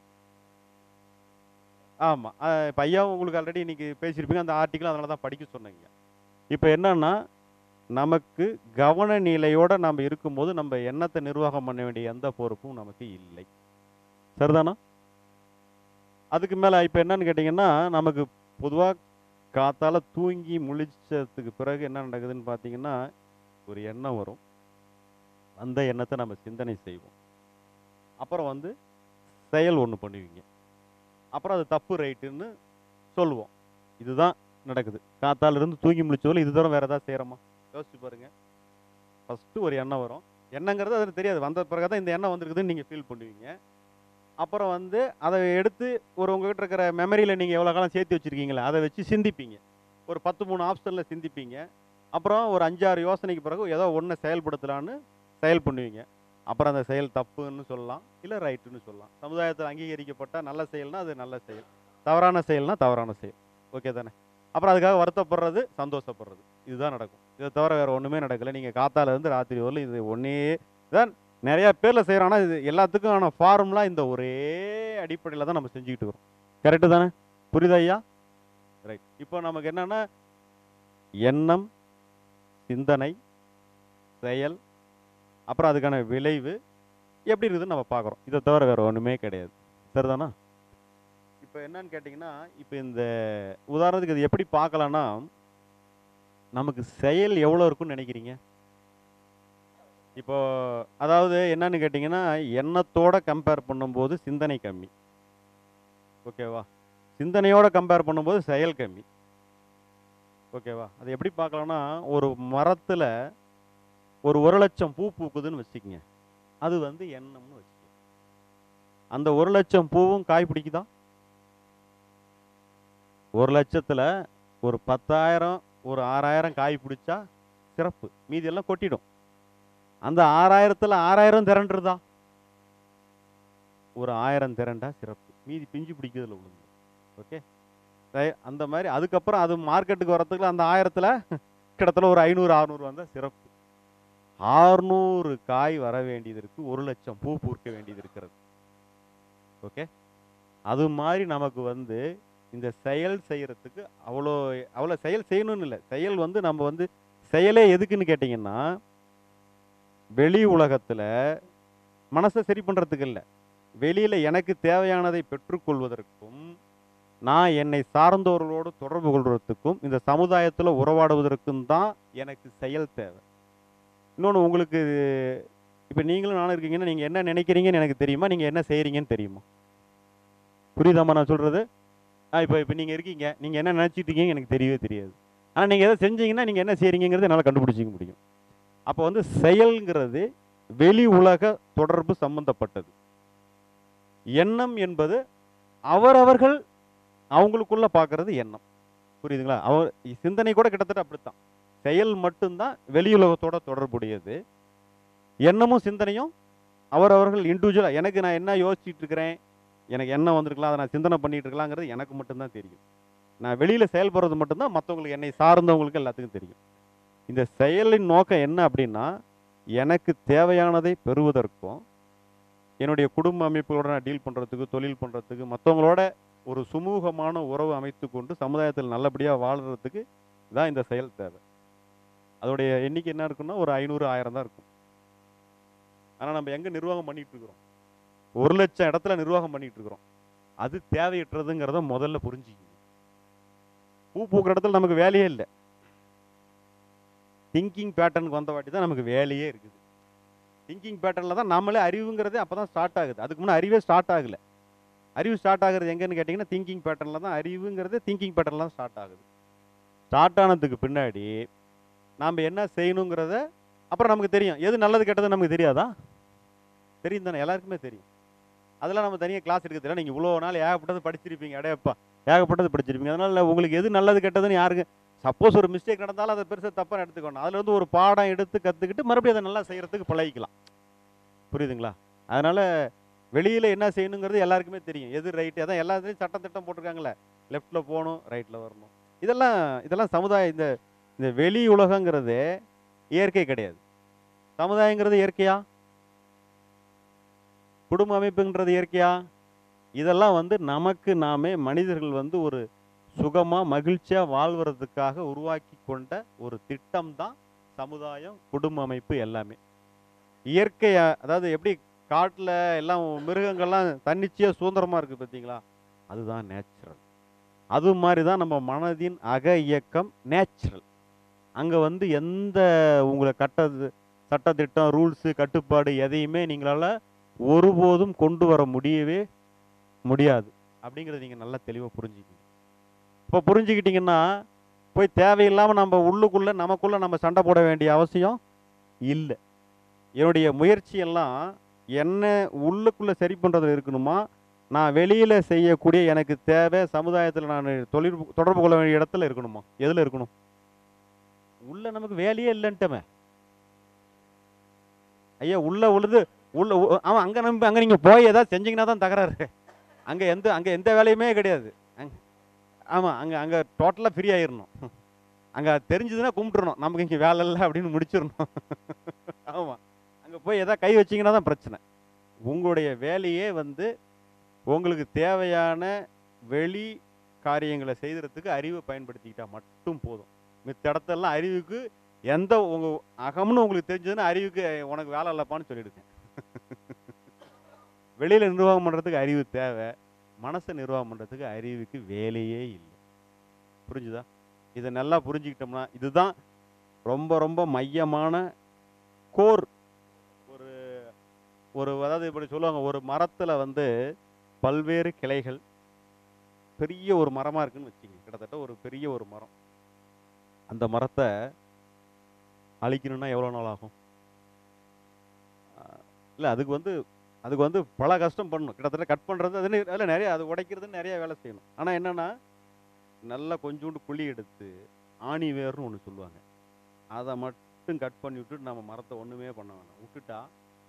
ஆமாம் இப்போ ஐயாவும் உங்களுக்கு ஆல்ரெடி இன்னைக்கு பேசியிருப்பீங்க அந்த ஆர்டிக்கல் அதனால தான் படிக்க சொன்னீங்க இப்போ என்னன்னா நமக்கு கவன நிலையோட நம்ம இருக்கும்போது நம்ம எண்ணத்தை நிர்வாகம் பண்ண வேண்டிய எந்த பொறுப்பும் நமக்கு இல்லை சரிதானா அதுக்கு மேலே இப்போ என்னன்னு கேட்டிங்கன்னா நமக்கு பொதுவாக காத்தால தூங்கி முழிச்சதுக்கு பிறகு என்ன நடக்குதுன்னு பார்த்தீங்கன்னா ஒரு எண்ணம் வரும் அந்த எண்ணத்தை நம்ம சிந்தனை செய்வோம் அப்புறம் வந்து செயல் ஒன்று பண்ணுவீங்க அப்புறம் அது தப்பு ரைட்டுன்னு சொல்லுவோம் இதுதான் நடக்குது காத்தால இருந்து தூங்கி முழிச்சோல இது தவிர வேற ஏதாவது செய்கிறோமா யோசிச்சு பாருங்க ஃபஸ்ட்டு ஒரு எண்ணம் வரும் எண்ணங்கிறது அது தெரியாது வந்த பிறகு தான் இந்த எண்ணம் வந்திருக்குதுன்னு நீங்கள் ஃபீல் பண்ணுவீங்க அப்புறம் வந்து அதை எடுத்து ஒரு உங்ககிட்ட இருக்கிற மெமரியில் நீங்கள் எவ்வளோ காலம் சேர்த்து வச்சுருக்கீங்களே அதை வச்சு சிந்திப்பீங்க ஒரு பத்து மூணு ஆப்ஷனில் சிந்திப்பீங்க அப்புறம் ஒரு அஞ்சாறு யோசனைக்கு பிறகு ஏதோ ஒன்றை செயல்படுத்தலான்னு செயல் பண்ணுவீங்க அப்புறம் அந்த செயல் தப்புன்னு சொல்லலாம் இல்லை ரைட்டுன்னு சொல்லலாம் சமுதாயத்தில் அங்கீகரிக்கப்பட்ட நல்ல செயல்னா அது நல்ல செயல் தவறான செயல்னா தவறான செயல் ஓகே தானே அப்புறம் அதுக்காக வருத்தப்படுறது சந்தோஷப்படுறது இதுதான் நடக்கும் இதை தவிர வேறு ஒன்றுமே நடக்கலை நீங்கள் காத்தால இருந்து ராத்திரி வரலும் இது ஒன்றே தான் நிறையா பேரில் செய்கிறோம் ஆனால் இது எல்லாத்துக்கும் ஆன ஃபார்முலா இந்த ஒரே அடிப்படையில் தான் நம்ம செஞ்சுக்கிட்டு இருக்கிறோம் கரெக்டு தானே புரியுதா ஐயா ரைட் இப்போ நமக்கு என்னன்னா எண்ணம் சிந்தனை செயல் அப்புறம் அதுக்கான விளைவு எப்படி இருக்குதுன்னு நம்ம பார்க்குறோம் இதை தவிர வேறு ஒன்றுமே கிடையாது சரிதானா இப்போ என்னன்னு கேட்டிங்கன்னா இப்போ இந்த உதாரணத்துக்கு இது எப்படி பார்க்கலான்னா நமக்கு செயல் எவ்வளோ இருக்குன்னு நினைக்கிறீங்க இப்போ அதாவது என்னன்னு கேட்டிங்கன்னா எண்ணத்தோட கம்பேர் பண்ணும்போது சிந்தனை கம்மி ஓகேவா சிந்தனையோட கம்பேர் பண்ணும்போது செயல் கம்மி ஓகேவா அது எப்படி பார்க்கலாம்னா ஒரு மரத்தில் ஒரு ஒரு லட்சம் பூ பூக்குதுன்னு வச்சுக்கோங்க அது வந்து எண்ணம்னு வச்சுக்கோங்க அந்த ஒரு லட்சம் பூவும் காய் பிடிக்குதா ஒரு லட்சத்தில் ஒரு பத்தாயிரம் ஒரு ஆறாயிரம் காய் பிடிச்சா சிறப்பு மீதி எல்லாம் கொட்டிடும் அந்த ஆறாயிரத்தில் ஆறாயிரம் திரண்டுருதா ஒரு ஆயிரம் திரண்டா சிறப்பு மீதி பிஞ்சு பிடிக்கிறதுல விழுந்து ஓகே அந்த மாதிரி அதுக்கப்புறம் அது மார்க்கெட்டுக்கு வரத்துக்குள்ள அந்த ஆயிரத்தில் கிட்டத்தட்ட ஒரு ஐநூறு அறநூறு வந்தால் சிறப்பு ஆறுநூறு காய் வர வேண்டியது இருக்கு ஒரு லட்சம் பூ பூர்க்க வேண்டியது இருக்கிறது ஓகே அது மாதிரி நமக்கு வந்து இந்த செயல் செய்யறதுக்கு அவ்வளோ அவ்வளோ செயல் செய்யணும்னு இல்லை செயல் வந்து நம்ம வந்து செயலே எதுக்குன்னு கேட்டிங்கன்னா வெளி உலகத்தில் மனசை சரி பண்ணுறதுக்கு இல்லை வெளியில் எனக்கு தேவையானதை பெற்றுக்கொள்வதற்கும் நான் என்னை சார்ந்தவர்களோடு தொடர்பு கொள்வதற்கும் இந்த சமுதாயத்தில் உறவாடுவதற்கும் தான் எனக்கு செயல் தேவை இன்னொன்று உங்களுக்கு இப்போ நீங்களும் நானும் இருக்கீங்கன்னா நீங்கள் என்ன நினைக்கிறீங்கன்னு எனக்கு தெரியுமா நீங்கள் என்ன செய்கிறீங்கன்னு தெரியுமா புரியுதாம்மா நான் சொல்கிறது ஆ இப்போ இப்போ நீங்கள் இருக்கீங்க நீங்கள் என்ன நினச்சிட்டு இருக்கீங்க எனக்கு தெரியவே தெரியாது ஆனால் நீங்கள் எதை செஞ்சீங்கன்னா நீங்கள் என்ன செய்கிறீங்கிறது என்னால் கண்டுபிடிச்சிக்க முடியும் அப்போ வந்து செயல்ங்கிறது வெளி உலக தொடர்பு சம்பந்தப்பட்டது எண்ணம் என்பது அவரவர்கள் அவங்களுக்குள்ள பார்க்கறது எண்ணம் புரியுதுங்களா அவர் சிந்தனை கூட கிட்டத்தட்ட அப்படித்தான் செயல் மட்டும்தான் வெளியுலகத்தோட தொடர்புடையது எண்ணமும் சிந்தனையும் அவரவர்கள் இண்டிவிஜுவலாக எனக்கு நான் என்ன யோசிச்சுட்டு இருக்கிறேன் எனக்கு என்ன வந்திருக்கலாம் அதை நான் சிந்தனை பண்ணிட்டு இருக்கலாங்கிறது எனக்கு மட்டும்தான் தெரியும் நான் வெளியில் செயல்படுறது மட்டும்தான் மற்றவங்களுக்கு என்னை சார்ந்தவங்களுக்கு எல்லாத்துக்கும் தெரியும் இந்த செயலின் நோக்கம் என்ன அப்படின்னா எனக்கு தேவையானதை பெறுவதற்கும் என்னுடைய குடும்ப அமைப்புகளோட நான் டீல் பண்ணுறதுக்கு தொழில் பண்ணுறதுக்கு மற்றவங்களோட ஒரு சுமூகமான உறவு அமைத்து கொண்டு சமுதாயத்தில் நல்லபடியாக வாழ்கிறதுக்கு தான் இந்த செயல் தேவை அதோடைய எண்ணிக்கை என்ன இருக்குன்னா ஒரு ஐநூறு ஆயிரம் தான் இருக்கும் ஆனால் நம்ம எங்கே நிர்வாகம் பண்ணிட்டு இருக்கிறோம் ஒரு லட்சம் இடத்துல நிர்வாகம் பண்ணிட்டு இருக்கிறோம் அது தேவையற்றதுங்கிறத முதல்ல புரிஞ்சுக்கணும் பூ பூக்கிற இடத்துல நமக்கு வேலையே இல்லை திங்கிங் பேட்டர்னுக்கு வந்த வாட்டி தான் நமக்கு வேலையே இருக்குது திங்கிங் பேட்டர்னில் தான் நம்மளே அறிவுங்கிறதே அப்போ தான் ஸ்டார்ட் ஆகுது அதுக்கு முன்னே அறிவே ஸ்டார்ட் ஆகலை அறிவு ஸ்டார்ட் ஆகுறது எங்கன்னு கேட்டிங்கன்னா திங்கிங் பேட்டர்னில் தான் அறிவுங்கிறது திங்கிங் பேட்டர்னில் தான் ஸ்டார்ட் ஆகுது ஸ்டார்ட் ஆனதுக்கு பின்னாடி நாம் என்ன செய்யணுங்கிறத அப்புறம் நமக்கு தெரியும் எது நல்லது கெட்டது நமக்கு தெரியாதா தெரியும் தானே எல்லாருக்குமே தெரியும் அதெல்லாம் நம்ம தனியாக கிளாஸ் எடுக்க தெரியல நீங்கள் இவ்வளோ நாள் ஏகப்பட்டது படிச்சிருப்பீங்க அடையப்பா ஏகப்பட்டது படிச்சிருப்பீங்க அதனால் உங்களுக்கு எது நல்லது கெட்டதுன்னு யாருக்கு சப்போஸ் ஒரு மிஸ்டேக் நடந்தாலும் அதை பெருசாக தப்பாக எடுத்துக்கணும் அதில் வந்து ஒரு பாடம் எடுத்து கற்றுக்கிட்டு மறுபடியும் அதை நல்லா செய்கிறதுக்கு பழகிக்கலாம் புரியுதுங்களா அதனால் வெளியில் என்ன செய்யணுங்கிறது எல்லாருக்குமே தெரியும் எது ரைட்டு அதான் எல்லாத்துலேயும் சட்டம் திட்டம் போட்டிருக்காங்களே லெஃப்ட்டில் போகணும் ரைட்டில் வரணும் இதெல்லாம் இதெல்லாம் சமுதாய இந்த இந்த வெளி உலகங்கிறது இயற்கை கிடையாது சமுதாயங்கிறது இயற்கையா குடும்ப அமைப்புங்கிறது இயற்கையா இதெல்லாம் வந்து நமக்கு நாமே மனிதர்கள் வந்து ஒரு சுகமா மகிழ்ச்சியா வாழ்வதற்காக உருவாக்கி கொண்ட ஒரு திட்டம் தான் சமுதாயம் குடும்ப அமைப்பு எல்லாமே இயற்கையா அதாவது எப்படி காட்டில் எல்லாம் மிருகங்கள்லாம் தன்னிச்சையாக சுதந்திரமாக இருக்குது பார்த்தீங்களா அதுதான் நேச்சுரல் அது மாதிரி தான் நம்ம மனதின் அக இயக்கம் நேச்சுரல் அங்கே வந்து எந்த உங்களை கட்ட சட்டத்திட்டம் ரூல்ஸு கட்டுப்பாடு எதையுமே நீங்களால் ஒருபோதும் கொண்டு வர முடியவே முடியாது அப்படிங்கிறத நீங்கள் நல்லா தெளிவாக புரிஞ்சுக்கணும் இப்போ புரிஞ்சுக்கிட்டிங்கன்னா போய் தேவையில்லாமல் நம்ம உள்ளுக்குள்ளே நமக்குள்ளே நம்ம சண்டை போட வேண்டிய அவசியம் இல்லை என்னுடைய முயற்சியெல்லாம் என்ன உள்ளுக்குள்ளே சரி பண்ணுறதுல இருக்கணுமா நான் வெளியில் செய்யக்கூடிய எனக்கு தேவை சமுதாயத்தில் நான் தொழில் தொடர்பு கொள்ள வேண்டிய இடத்துல இருக்கணுமா எதில் இருக்கணும் உள்ள நமக்கு வேலையே இல்லைன்ட்டமே ஐயா உள்ள உழுது உள்ள உ- அவன் அங்கே நம்பி அங்கே நீங்கள் போய் ஏதாவது செஞ்சீங்கன்னா தான் தகராறு அங்கே எந்த அங்கே எந்த வேலையுமே கிடையாது அங்க ஆமாம் அங்கே அங்கே டோட்டலாக ஃப்ரீ ஆயிடணும் அங்கே தெரிஞ்சதுன்னா கும்பிட்டுறணும் நமக்கு இங்கே வேலை இல்லை அப்படின்னு முடிச்சிடணும் ஆமாம் அங்கே போய் எதாவது கை வச்சிங்கன்னா தான் பிரச்சனை உங்களுடைய வேலையே வந்து உங்களுக்கு தேவையான வெளி காரியங்களை செய்கிறதுக்கு அறிவை பயன்படுத்திக்கிட்டா மட்டும் போதும் மித்த இடத்தெல்லாம் அறிவுக்கு எந்த உங்கள் அகம்னு உங்களுக்கு தெரிஞ்சதுன்னா அறிவுக்கு உனக்கு வேலை இல்லைப்பான்னு சொல்லிடுங்க வெளியில் நிர்வாகம் பண்ணுறதுக்கு அறிவு தேவை மனசை நிர்வாகம் பண்ணுறதுக்கு அறிவுக்கு வேலையே இல்லை புரிஞ்சுதா இதை நல்லா புரிஞ்சுக்கிட்டோம்னா இதுதான் ரொம்ப ரொம்ப மையமான கோர் ஒரு ஒரு அதாவது இப்படி சொல்லுவாங்க ஒரு மரத்தில் வந்து பல்வேறு கிளைகள் பெரிய ஒரு மரமாக இருக்குன்னு வச்சுங்க கிட்டத்தட்ட ஒரு பெரிய ஒரு மரம் அந்த மரத்தை அழிக்கணும்னா எவ்வளோ நாள் ஆகும் இல்லை அதுக்கு வந்து அதுக்கு வந்து பல கஷ்டம் பண்ணணும் கிட்டத்தட்ட கட் பண்ணுறது அது அதில் நிறைய அது உடைக்கிறது நிறைய வேலை செய்யணும் ஆனால் என்னென்னா நல்லா கொஞ்சோண்டு குழி எடுத்து ஆணி வேர்னு ஒன்று சொல்லுவாங்க அதை மட்டும் கட் பண்ணி விட்டுட்டு நம்ம மரத்தை ஒன்றுமே பண்ண வேணாம் விட்டுட்டா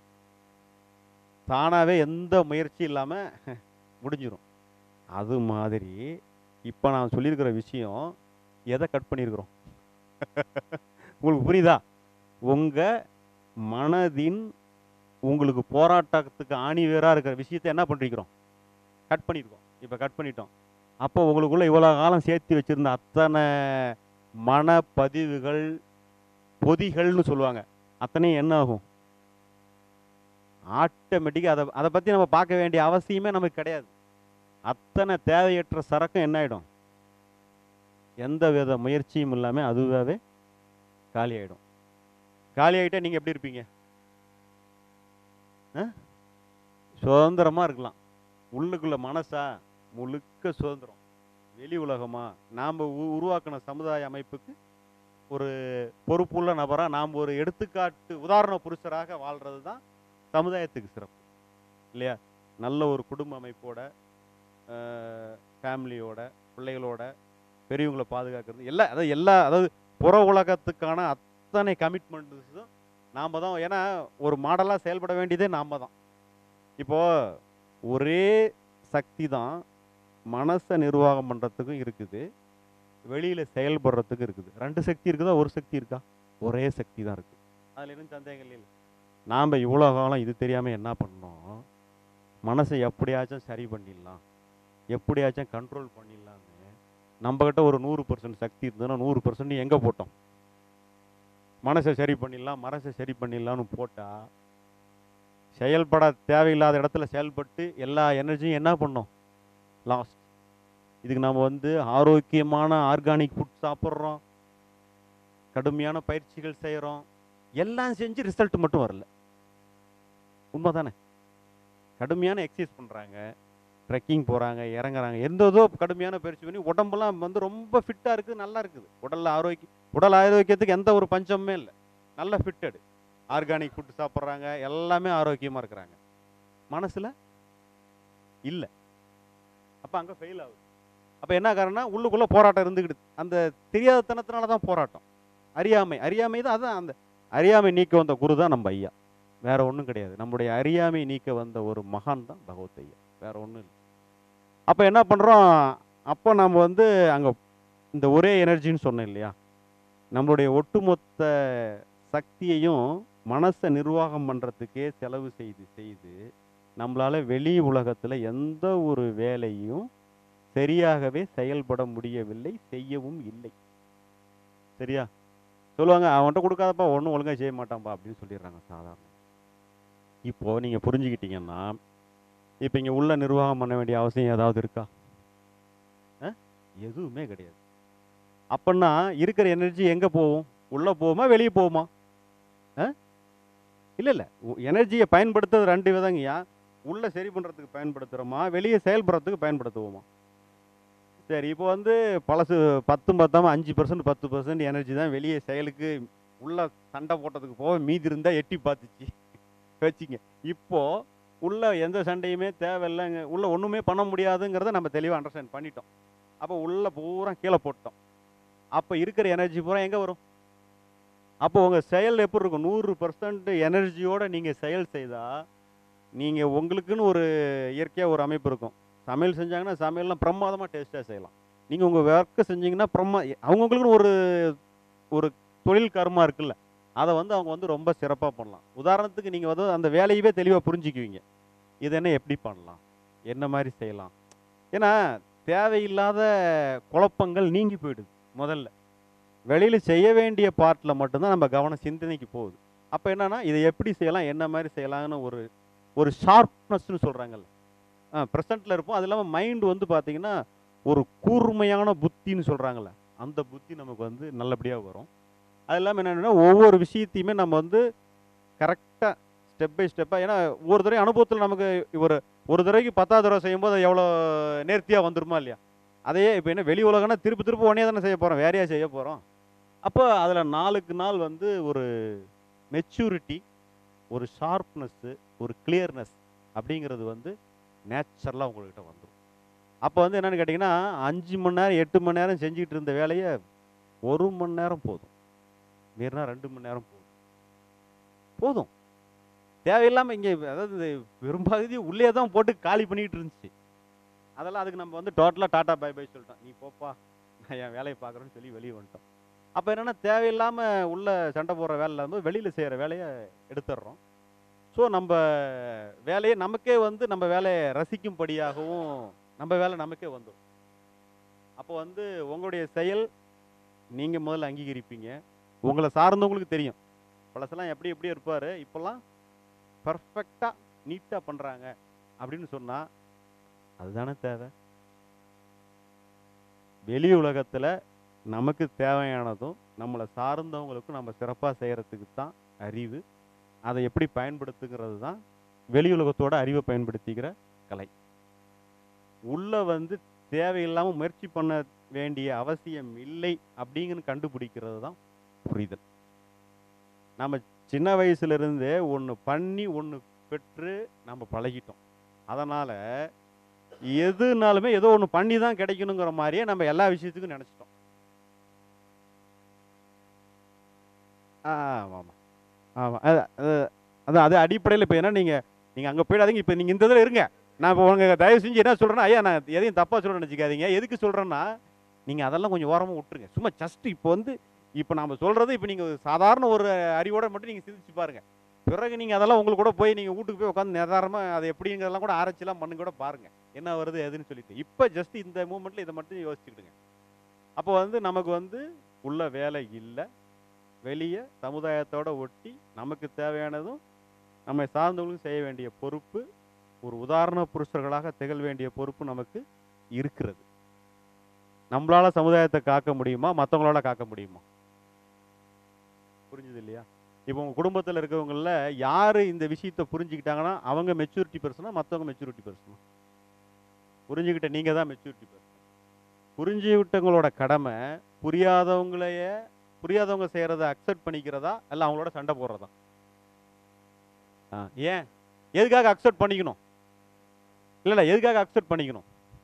தானாகவே எந்த முயற்சி இல்லாமல் முடிஞ்சிடும் அது மாதிரி இப்போ நான் சொல்லியிருக்கிற விஷயம் எதை கட் பண்ணியிருக்கிறோம் உங்களுக்கு புரியுதா உங்கள் மனதின் உங்களுக்கு போராட்டத்துக்கு ஆணி வேறாக இருக்கிற விஷயத்தை என்ன பண்ணிருக்கிறோம் கட் பண்ணியிருக்கோம் இப்போ கட் பண்ணிட்டோம் அப்போ உங்களுக்குள்ள இவ்வளோ காலம் சேர்த்து வச்சுருந்த அத்தனை மனப்பதிவுகள் பொதிகள்னு சொல்லுவாங்க அத்தனையும் என்ன ஆகும் ஆட்டோமேட்டிக்காக அதை அதை பற்றி நம்ம பார்க்க வேண்டிய அவசியமே நமக்கு கிடையாது அத்தனை தேவையற்ற சரக்கும் என்ன ஆகிடும் எந்த வித முயற்சியும் இல்லாமல் அதுவாகவே காலி ஆகிடும் காலி ஆகிட்டா நீங்கள் எப்படி இருப்பீங்க ஆ சுதந்திரமாக இருக்கலாம் உள்ளுக்குள்ள மனசா முழுக்க சுதந்திரம் வெளி உலகமா நாம் உருவாக்கின சமுதாய அமைப்புக்கு ஒரு பொறுப்புள்ள நபராக நாம் ஒரு எடுத்துக்காட்டு உதாரண புருஷராக வாழ்கிறது தான் சமுதாயத்துக்கு சிறப்பு இல்லையா நல்ல ஒரு குடும்ப அமைப்போட ஃபேமிலியோட பிள்ளைகளோட பெரியவங்களை பாதுகாக்கிறது எல்லா அதாவது எல்லா அதாவது புற உலகத்துக்கான அத்தனை கமிட்மெண்ட்ஸும் நாம் தான் ஏன்னா ஒரு மாடலாக செயல்பட வேண்டியதே நாம் தான் இப்போது ஒரே சக்தி தான் மனசை நிர்வாகம் பண்ணுறதுக்கும் இருக்குது வெளியில் செயல்படுறதுக்கு இருக்குது ரெண்டு சக்தி இருக்குதா ஒரு சக்தி இருக்கா ஒரே சக்தி தான் இருக்குது அதில் எதுவும் சந்தேகம் இல்லை நாம் இவ்வளோ காலம் இது தெரியாமல் என்ன பண்ணோம் மனசை எப்படியாச்சும் சரி பண்ணிடலாம் எப்படியாச்சும் கண்ட்ரோல் பண்ணிடலான்னு நம்மக்கிட்ட ஒரு நூறு பர்சன்ட் சக்தி இருந்ததுன்னா நூறு பர்சன்ட் எங்கே போட்டோம் மனசை சரி பண்ணிடலாம் மனசை சரி பண்ணிடலாம்னு போட்டால் செயல்பட தேவையில்லாத இடத்துல செயல்பட்டு எல்லா எனர்ஜியும் என்ன பண்ணோம் லாஸ்ட் இதுக்கு நம்ம வந்து ஆரோக்கியமான ஆர்கானிக் ஃபுட் சாப்பிட்றோம் கடுமையான பயிற்சிகள் செய்கிறோம் எல்லாம் செஞ்சு ரிசல்ட் மட்டும் வரல உண்மை தானே கடுமையான எக்ஸசைஸ் பண்ணுறாங்க ட்ரெக்கிங் போகிறாங்க இறங்குறாங்க எந்த ஏதோ கடுமையான பயிற்சி பண்ணி உடம்பெல்லாம் வந்து ரொம்ப ஃபிட்டாக இருக்குது நல்லா இருக்குது உடலில் ஆரோக்கியம் உடல் ஆரோக்கியத்துக்கு எந்த ஒரு பஞ்சமுமே இல்லை நல்ல ஃபிட்டடு ஆர்கானிக் ஃபுட் சாப்பிட்றாங்க எல்லாமே ஆரோக்கியமாக இருக்கிறாங்க மனசில் இல்லை அப்போ அங்கே ஃபெயில் ஆகுது அப்போ என்ன காரணம்னா உள்ளுக்குள்ளே போராட்டம் இருந்துக்கிட்டு அந்த தெரியாதத்தனத்தினால தான் போராட்டம் அறியாமை அறியாமை தான் அதான் அந்த அறியாமை நீக்க வந்த குரு தான் நம்ம ஐயா வேற ஒன்றும் கிடையாது நம்முடைய அறியாமை நீக்க வந்த ஒரு மகான் தான் பகவத் ஐயா வேற ஒன்றும் இல்லை அப்போ என்ன பண்ணுறோம் அப்போ நம்ம வந்து அங்கே இந்த ஒரே எனர்ஜின்னு சொன்னேன் இல்லையா நம்மளுடைய ஒட்டுமொத்த சக்தியையும் மனசை நிர்வாகம் பண்ணுறதுக்கே செலவு செய்து செய்து நம்மளால் வெளி உலகத்தில் எந்த ஒரு வேலையும் சரியாகவே செயல்பட முடியவில்லை செய்யவும் இல்லை சரியா சொல்லுவாங்க அவன்கிட்ட கொடுக்காதப்பா ஒன்றும் ஒழுங்காக செய்ய மாட்டான்ப்பா அப்படின்னு சொல்லிடுறாங்க சாதாரண இப்போது நீங்கள் புரிஞ்சுக்கிட்டீங்கன்னா இப்போ இங்கே உள்ள நிர்வாகம் பண்ண வேண்டிய அவசியம் ஏதாவது இருக்கா ஆ? எதுவுமே கிடையாது அப்பன்னா இருக்கிற எனர்ஜி எங்கே போகும் உள்ளே போகுமா வெளியே போகுமா ஆ இல்லை இல்லை எனர்ஜியை பயன்படுத்துறது ரெண்டு விதங்கய்யா உள்ளே சரி பண்ணுறதுக்கு பயன்படுத்துகிறோமா வெளியே செயல்படுறதுக்கு பயன்படுத்துவோமா சரி இப்போ வந்து பழசு பத்தும் பத்தாம அஞ்சு பர்சன்ட் பத்து பர்சன்ட் எனர்ஜி தான் வெளியே செயலுக்கு உள்ள சண்டை போட்டதுக்கு போக மீதி இருந்தால் எட்டி பார்த்துச்சு வச்சுங்க இப்போ உள்ள எந்த சண்டையுமே தேவையில்லைங்க உள்ள ஒன்றுமே பண்ண முடியாதுங்கிறத நம்ம தெளிவாக அண்டர்ஸ்டாண்ட் பண்ணிட்டோம் அப்போ உள்ள பூரா கீழே போட்டோம் அப்போ இருக்கிற எனர்ஜி பூரா எங்கே வரும் அப்போ உங்கள் செயல் எப்படி இருக்கும் நூறு பர்சன்ட் எனர்ஜியோட நீங்கள் செயல் செய்தால் நீங்கள் உங்களுக்குன்னு ஒரு இயற்கையாக ஒரு அமைப்பு இருக்கும் சமையல் செஞ்சாங்கன்னா சமையல்லாம் பிரமாதமாக டேஸ்ட்டாக செய்யலாம் நீங்கள் உங்கள் ஒர்க்கை செஞ்சீங்கன்னா பிரமா அவங்கவுங்களுக்குன்னு ஒரு ஒரு தொழில் கர்மா இருக்குல்ல அதை வந்து அவங்க வந்து ரொம்ப சிறப்பாக பண்ணலாம் உதாரணத்துக்கு நீங்கள் வந்து அந்த வேலையவே தெளிவாக புரிஞ்சுக்குவீங்க இது என்ன எப்படி பண்ணலாம் என்ன மாதிரி செய்யலாம் ஏன்னா தேவையில்லாத குழப்பங்கள் நீங்கி போயிடுது முதல்ல வெளியில் செய்ய வேண்டிய பார்ட்டில் மட்டும்தான் நம்ம கவனம் சிந்தனைக்கு போகுது அப்போ என்னன்னா இதை எப்படி செய்யலாம் என்ன மாதிரி செய்யலாம்னு ஒரு ஒரு ஷார்ப்னஸ்னு சொல்கிறாங்கல்ல ஆ ப்ரெசண்ட்டில் இருப்போம் அது இல்லாமல் மைண்டு வந்து பார்த்தீங்கன்னா ஒரு கூர்மையான புத்தின்னு சொல்கிறாங்கல்ல அந்த புத்தி நமக்கு வந்து நல்லபடியாக வரும் அது இல்லாமல் என்னென்னா ஒவ்வொரு விஷயத்தையுமே நம்ம வந்து கரெக்டாக ஸ்டெப் பை ஸ்டெப்பாக ஏன்னா ஒரு தடவை அனுபவத்தில் நமக்கு ஒரு ஒரு தடவைக்கு பத்தாவது தடவை செய்யும்போது அது எவ்வளோ நேர்த்தியாக வந்துருமா இல்லையா அதையே இப்போ என்ன வெளி உலகம்னா திருப்பி திருப்பி ஒன்றே தானே செய்ய போகிறோம் வேறையா செய்ய போகிறோம் அப்போ அதில் நாளுக்கு நாள் வந்து ஒரு மெச்சூரிட்டி ஒரு ஷார்ப்னஸ்ஸு ஒரு கிளியர்னஸ் அப்படிங்கிறது வந்து நேச்சுரலாக உங்கள்கிட்ட வந்துடும் அப்போ வந்து என்னென்னு கேட்டிங்கன்னா அஞ்சு மணி நேரம் எட்டு மணி நேரம் செஞ்சுக்கிட்டு இருந்த வேலையை ஒரு மணி நேரம் போதும் மீறினா ரெண்டு மணி நேரம் போதும் போதும் தேவையில்லாமல் இங்கே அதாவது இந்த பெரும்பகுதி உள்ளே தான் போட்டு காலி பண்ணிக்கிட்டு இருந்துச்சு அதெல்லாம் அதுக்கு நம்ம வந்து டோட்டலாக டாட்டா பை பை சொல்லிட்டோம் நீ போப்பா நான் என் வேலையை பார்க்குறேன்னு சொல்லி வெளியே வந்துட்டோம் அப்போ என்னென்னா தேவையில்லாமல் உள்ள சண்டை போடுற வேலை இல்லாமல் வெளியில் செய்கிற வேலையை எடுத்துடுறோம் ஸோ நம்ம வேலையை நமக்கே வந்து நம்ம வேலையை ரசிக்கும்படியாகவும் நம்ம வேலை நமக்கே வந்துடும் அப்போ வந்து உங்களுடைய செயல் நீங்கள் முதல்ல அங்கீகரிப்பீங்க உங்களை சார்ந்தவங்களுக்கு தெரியும் பழசெல்லாம் எப்படி எப்படி இருப்பார் இப்போல்லாம் பர்ஃபெக்டாக நீட்டாக பண்ணுறாங்க அப்படின்னு சொன்னால் அதுதானே தேவை வெளி உலகத்தில் நமக்கு தேவையானதும் நம்மளை சார்ந்தவங்களுக்கும் நம்ம சிறப்பாக செய்கிறதுக்கு தான் அறிவு அதை எப்படி பயன்படுத்துங்கிறது தான் வெளி உலகத்தோட அறிவை பயன்படுத்திக்கிற கலை உள்ளே வந்து தேவையில்லாமல் முயற்சி பண்ண வேண்டிய அவசியம் இல்லை அப்படிங்கன்னு கண்டுபிடிக்கிறது தான் புரிதல் நம்ம சின்ன வயசுலேருந்தே ஒன்று பண்ணி ஒன்று பெற்று நம்ம பழகிட்டோம் அதனால் எதுனாலுமே ஏதோ ஒன்று பண்ணி தான் கிடைக்கணுங்கிற மாதிரியே நம்ம எல்லா விஷயத்துக்கும் நினச்சிட்டோம் ஆமாம் ஆமாம் ஆமாம் அது அது- அதான் அது அடிப்படையில் இப்போ என்ன நீங்கள் நீங்கள் அங்கே போயிடாதீங்க இப்போ நீங்கள் இந்த இதில் இருங்க நான் இப்போ உங்க தயவு செஞ்சு என்ன சொல்கிறேன்னா ஐயா நான் எதையும் தப்பாக சொல்கிறேன்னு நினச்சிக்காதீங்க எதுக்கு சொல்கிறேன்னா நீங்கள் அதெல்லாம் கொஞ்சம் ஓரமாக விட்டுருங்க சும்மா ஜஸ்ட் இப்போ வந்து இப்போ நாம் சொல்கிறது இப்போ நீங்கள் சாதாரண ஒரு அறிவோட மட்டும் நீங்கள் சிந்திச்சு பாருங்கள் பிறகு நீங்கள் அதெல்லாம் உங்களுக்கு கூட போய் நீங்கள் வீட்டுக்கு போய் உட்காந்து நிதானமாக அது எப்படிங்கிறதெல்லாம் கூட ஆராய்ச்சிலாம் பண்ணி கூட பாருங்கள் என்ன வருது எதுன்னு சொல்லிட்டு இப்போ ஜஸ்ட் இந்த மூமெண்ட்டில் இதை மட்டும் யோசிச்சுக்கிடுங்க அப்போ வந்து நமக்கு வந்து உள்ள வேலை இல்லை வெளியே சமுதாயத்தோட ஒட்டி நமக்கு தேவையானதும் நம்மை சார்ந்தவங்களுக்கும் செய்ய வேண்டிய பொறுப்பு ஒரு உதாரண புருஷர்களாக திகழ வேண்டிய பொறுப்பு நமக்கு இருக்கிறது நம்மளால சமுதாயத்தை காக்க முடியுமா மற்றவங்களால காக்க முடியுமா புரிஞ்சுது இல்லையா இப்போ உங்கள் குடும்பத்தில் இருக்கவங்கள யார் இந்த விஷயத்தை புரிஞ்சுக்கிட்டாங்கன்னா அவங்க மெச்சூரிட்டி பர்சனா மற்றவங்க மெச்சூரிட்டி பர்சனா புரிஞ்சுக்கிட்ட நீங்கள் தான் மெச்சூரிட்டி பர்சன் புரிஞ்சுக்கிட்டவங்களோட கடமை புரியாதவங்களைய புரியாதவங்க செய்கிறத அக்செப்ட் பண்ணிக்கிறதா இல்லை அவங்களோட சண்டை போடுறதா ஆ ஏன் எதுக்காக அக்செப்ட் பண்ணிக்கணும் இல்லை இல்லை எதுக்காக அக்செப்ட் பண்ணிக்கணும்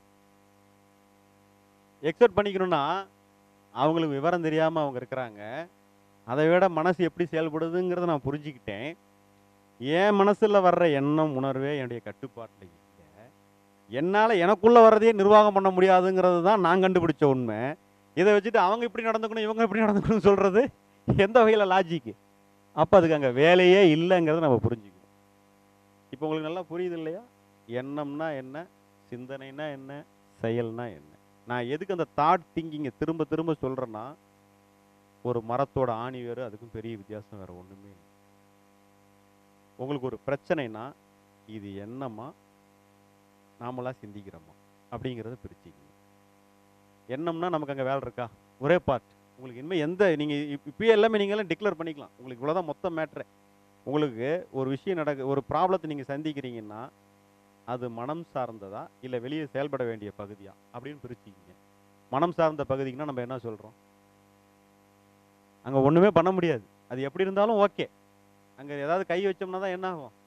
எக்ஸெப்ட் பண்ணிக்கணும்னா அவங்களுக்கு விவரம் தெரியாமல் அவங்க இருக்கிறாங்க அதை விட மனசு எப்படி செயல்படுதுங்கிறத நான் புரிஞ்சுக்கிட்டேன் என் மனசில் வர்ற எண்ணம் உணர்வே என்னுடைய கட்டுப்பாட்டில் இல்லை என்னால் எனக்குள்ளே வர்றதையே நிர்வாகம் பண்ண முடியாதுங்கிறது தான் நான் கண்டுபிடிச்ச உண்மை இதை வச்சுட்டு அவங்க இப்படி நடந்துக்கணும் இவங்க இப்படி நடந்துக்கணும்னு சொல்கிறது எந்த வகையில் லாஜிக்கு அப்போ அதுக்கு அங்கே வேலையே இல்லைங்கிறத நம்ம புரிஞ்சுக்கணும் இப்போ உங்களுக்கு நல்லா புரியுது இல்லையா எண்ணம்னா என்ன சிந்தனைனா என்ன செயல்னா என்ன நான் எதுக்கு அந்த தாட் திங்கிங்கை திரும்ப திரும்ப சொல்கிறேன்னா ஒரு மரத்தோட ஆணி வேறு அதுக்கும் பெரிய வித்தியாசம் வேறு ஒன்றுமே இல்லை உங்களுக்கு ஒரு பிரச்சனைனா இது என்னமா நாமளா சிந்திக்கிறோமா அப்படிங்கிறத பிரிச்சுக்கணும் எண்ணம்னா நமக்கு அங்கே வேலை இருக்கா ஒரே பார்ட் உங்களுக்கு இனிமேல் எந்த நீங்கள் இப்பயே எல்லாமே நீங்களாம் டிக்ளேர் பண்ணிக்கலாம் உங்களுக்கு இவ்வளோதான் மொத்த மேட்ரு உங்களுக்கு ஒரு விஷயம் நடக்க ஒரு ப்ராப்ளத்தை நீங்கள் சந்திக்கிறீங்கன்னா அது மனம் சார்ந்ததா இல்லை வெளியே செயல்பட வேண்டிய பகுதியா அப்படின்னு பிரிச்சுக்கிங்க மனம் சார்ந்த பகுதிக்குன்னா நம்ம என்ன சொல்கிறோம் அங்கே ஒன்றுமே பண்ண முடியாது அது எப்படி இருந்தாலும் ஓகே அங்கே ஏதாவது கை வச்சோம்னா தான் என்ன ஆகும்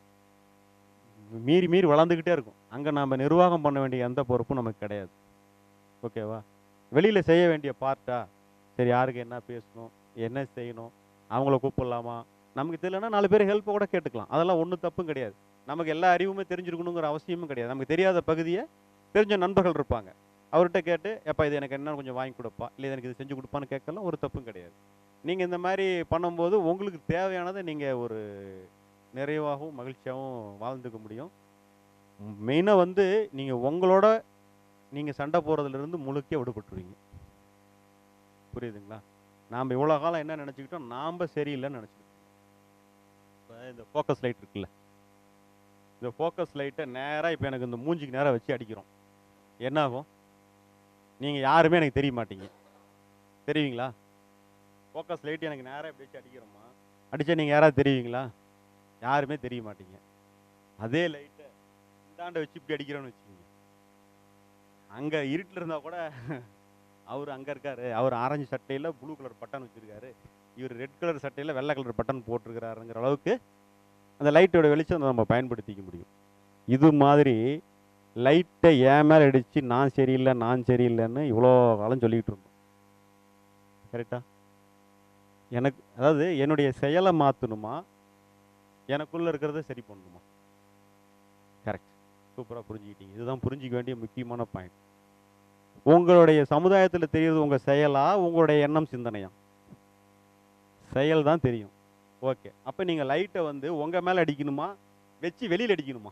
மீறி மீறி வளர்ந்துக்கிட்டே இருக்கும் அங்கே நாம் நிர்வாகம் பண்ண வேண்டிய எந்த பொறுப்பும் நமக்கு கிடையாது ஓகேவா வெளியில் செய்ய வேண்டிய பார்ட்டா சரி யாருக்கு என்ன பேசணும் என்ன செய்யணும் அவங்கள கூப்பிடலாமா நமக்கு தெரியலன்னா நாலு பேர் ஹெல்ப்பை கூட கேட்டுக்கலாம் அதெல்லாம் ஒன்றும் தப்பும் கிடையாது நமக்கு எல்லா அறிவுமே தெரிஞ்சிருக்கணுங்கிற அவசியமும் கிடையாது நமக்கு தெரியாத பகுதியை தெரிஞ்ச நண்பர்கள் இருப்பாங்க அவர்கிட்ட கேட்டு எப்பா இது எனக்கு என்ன கொஞ்சம் வாங்கி கொடுப்பா இல்லை எனக்கு இது செஞ்சு கொடுப்பான்னு கேட்கலாம் ஒரு தப்பும் கிடையாது நீங்கள் இந்த மாதிரி பண்ணும்போது உங்களுக்கு தேவையானதை நீங்கள் ஒரு நிறைவாகவும் மகிழ்ச்சியாகவும் வாழ்ந்துக்க முடியும் மெயினாக வந்து நீங்கள் உங்களோட நீங்கள் சண்டை போகிறதுலேருந்து முழுக்க விடுபட்டுருவீங்க புரியுதுங்களா நாம் இவ்வளோ காலம் என்ன நினச்சிக்கிட்டோம் நாம் சரியில்லைன்னு நினச்சிக்கிட்டோம் இப்போ இந்த ஃபோக்கஸ் லைட் இருக்குல்ல இந்த ஃபோக்கஸ் லைட்டை நேராக இப்போ எனக்கு இந்த மூஞ்சிக்கு நேராக வச்சு அடிக்கிறோம் என்ன ஆகும் நீங்கள் யாருமே எனக்கு தெரிய மாட்டீங்க தெரியுங்களா ஃபோக்கஸ் லைட் எனக்கு நேராக இப்படி வச்சு அடிக்கிறோமா அடித்தா நீங்கள் யாராவது தெரியுங்களா யாருமே தெரிய மாட்டீங்க அதே லைட்டை இந்தாண்ட வச்சு இப்படி அடிக்கிறோன்னு வச்சுக்கோங்க அங்கே இருட்டில் இருந்தால் கூட அவர் அங்கே இருக்காரு அவர் ஆரஞ்சு சட்டையில் ப்ளூ கலர் பட்டன் வச்சுருக்காரு இவர் ரெட் கலர் சட்டையில் வெள்ளை கலர் பட்டன் போட்டிருக்கிறாருங்கிற அளவுக்கு அந்த லைட்டோட வெளிச்சம் நம்ம பயன்படுத்திக்க முடியும் இது மாதிரி லைட்டை ஏன் மேலே அடித்து நான் சரியில்லை நான் சரியில்லைன்னு இவ்வளோ காலம் சொல்லிக்கிட்டு இருந்தோம் கரெக்டா எனக்கு அதாவது என்னுடைய செயலை மாற்றணுமா எனக்குள்ளே இருக்கிறத சரி பண்ணணுமா கரெக்ட் சூப்பராக புரிஞ்சுக்கிட்டீங்க இதுதான் புரிஞ்சிக்க வேண்டிய முக்கியமான பாயிண்ட் உங்களுடைய சமுதாயத்தில் தெரியுறது உங்கள் செயலா உங்களுடைய எண்ணம் சிந்தனையா செயல் தான் தெரியும் ஓகே அப்போ நீங்கள் லைட்டை வந்து உங்கள் மேலே அடிக்கணுமா வச்சு வெளியில் அடிக்கணுமா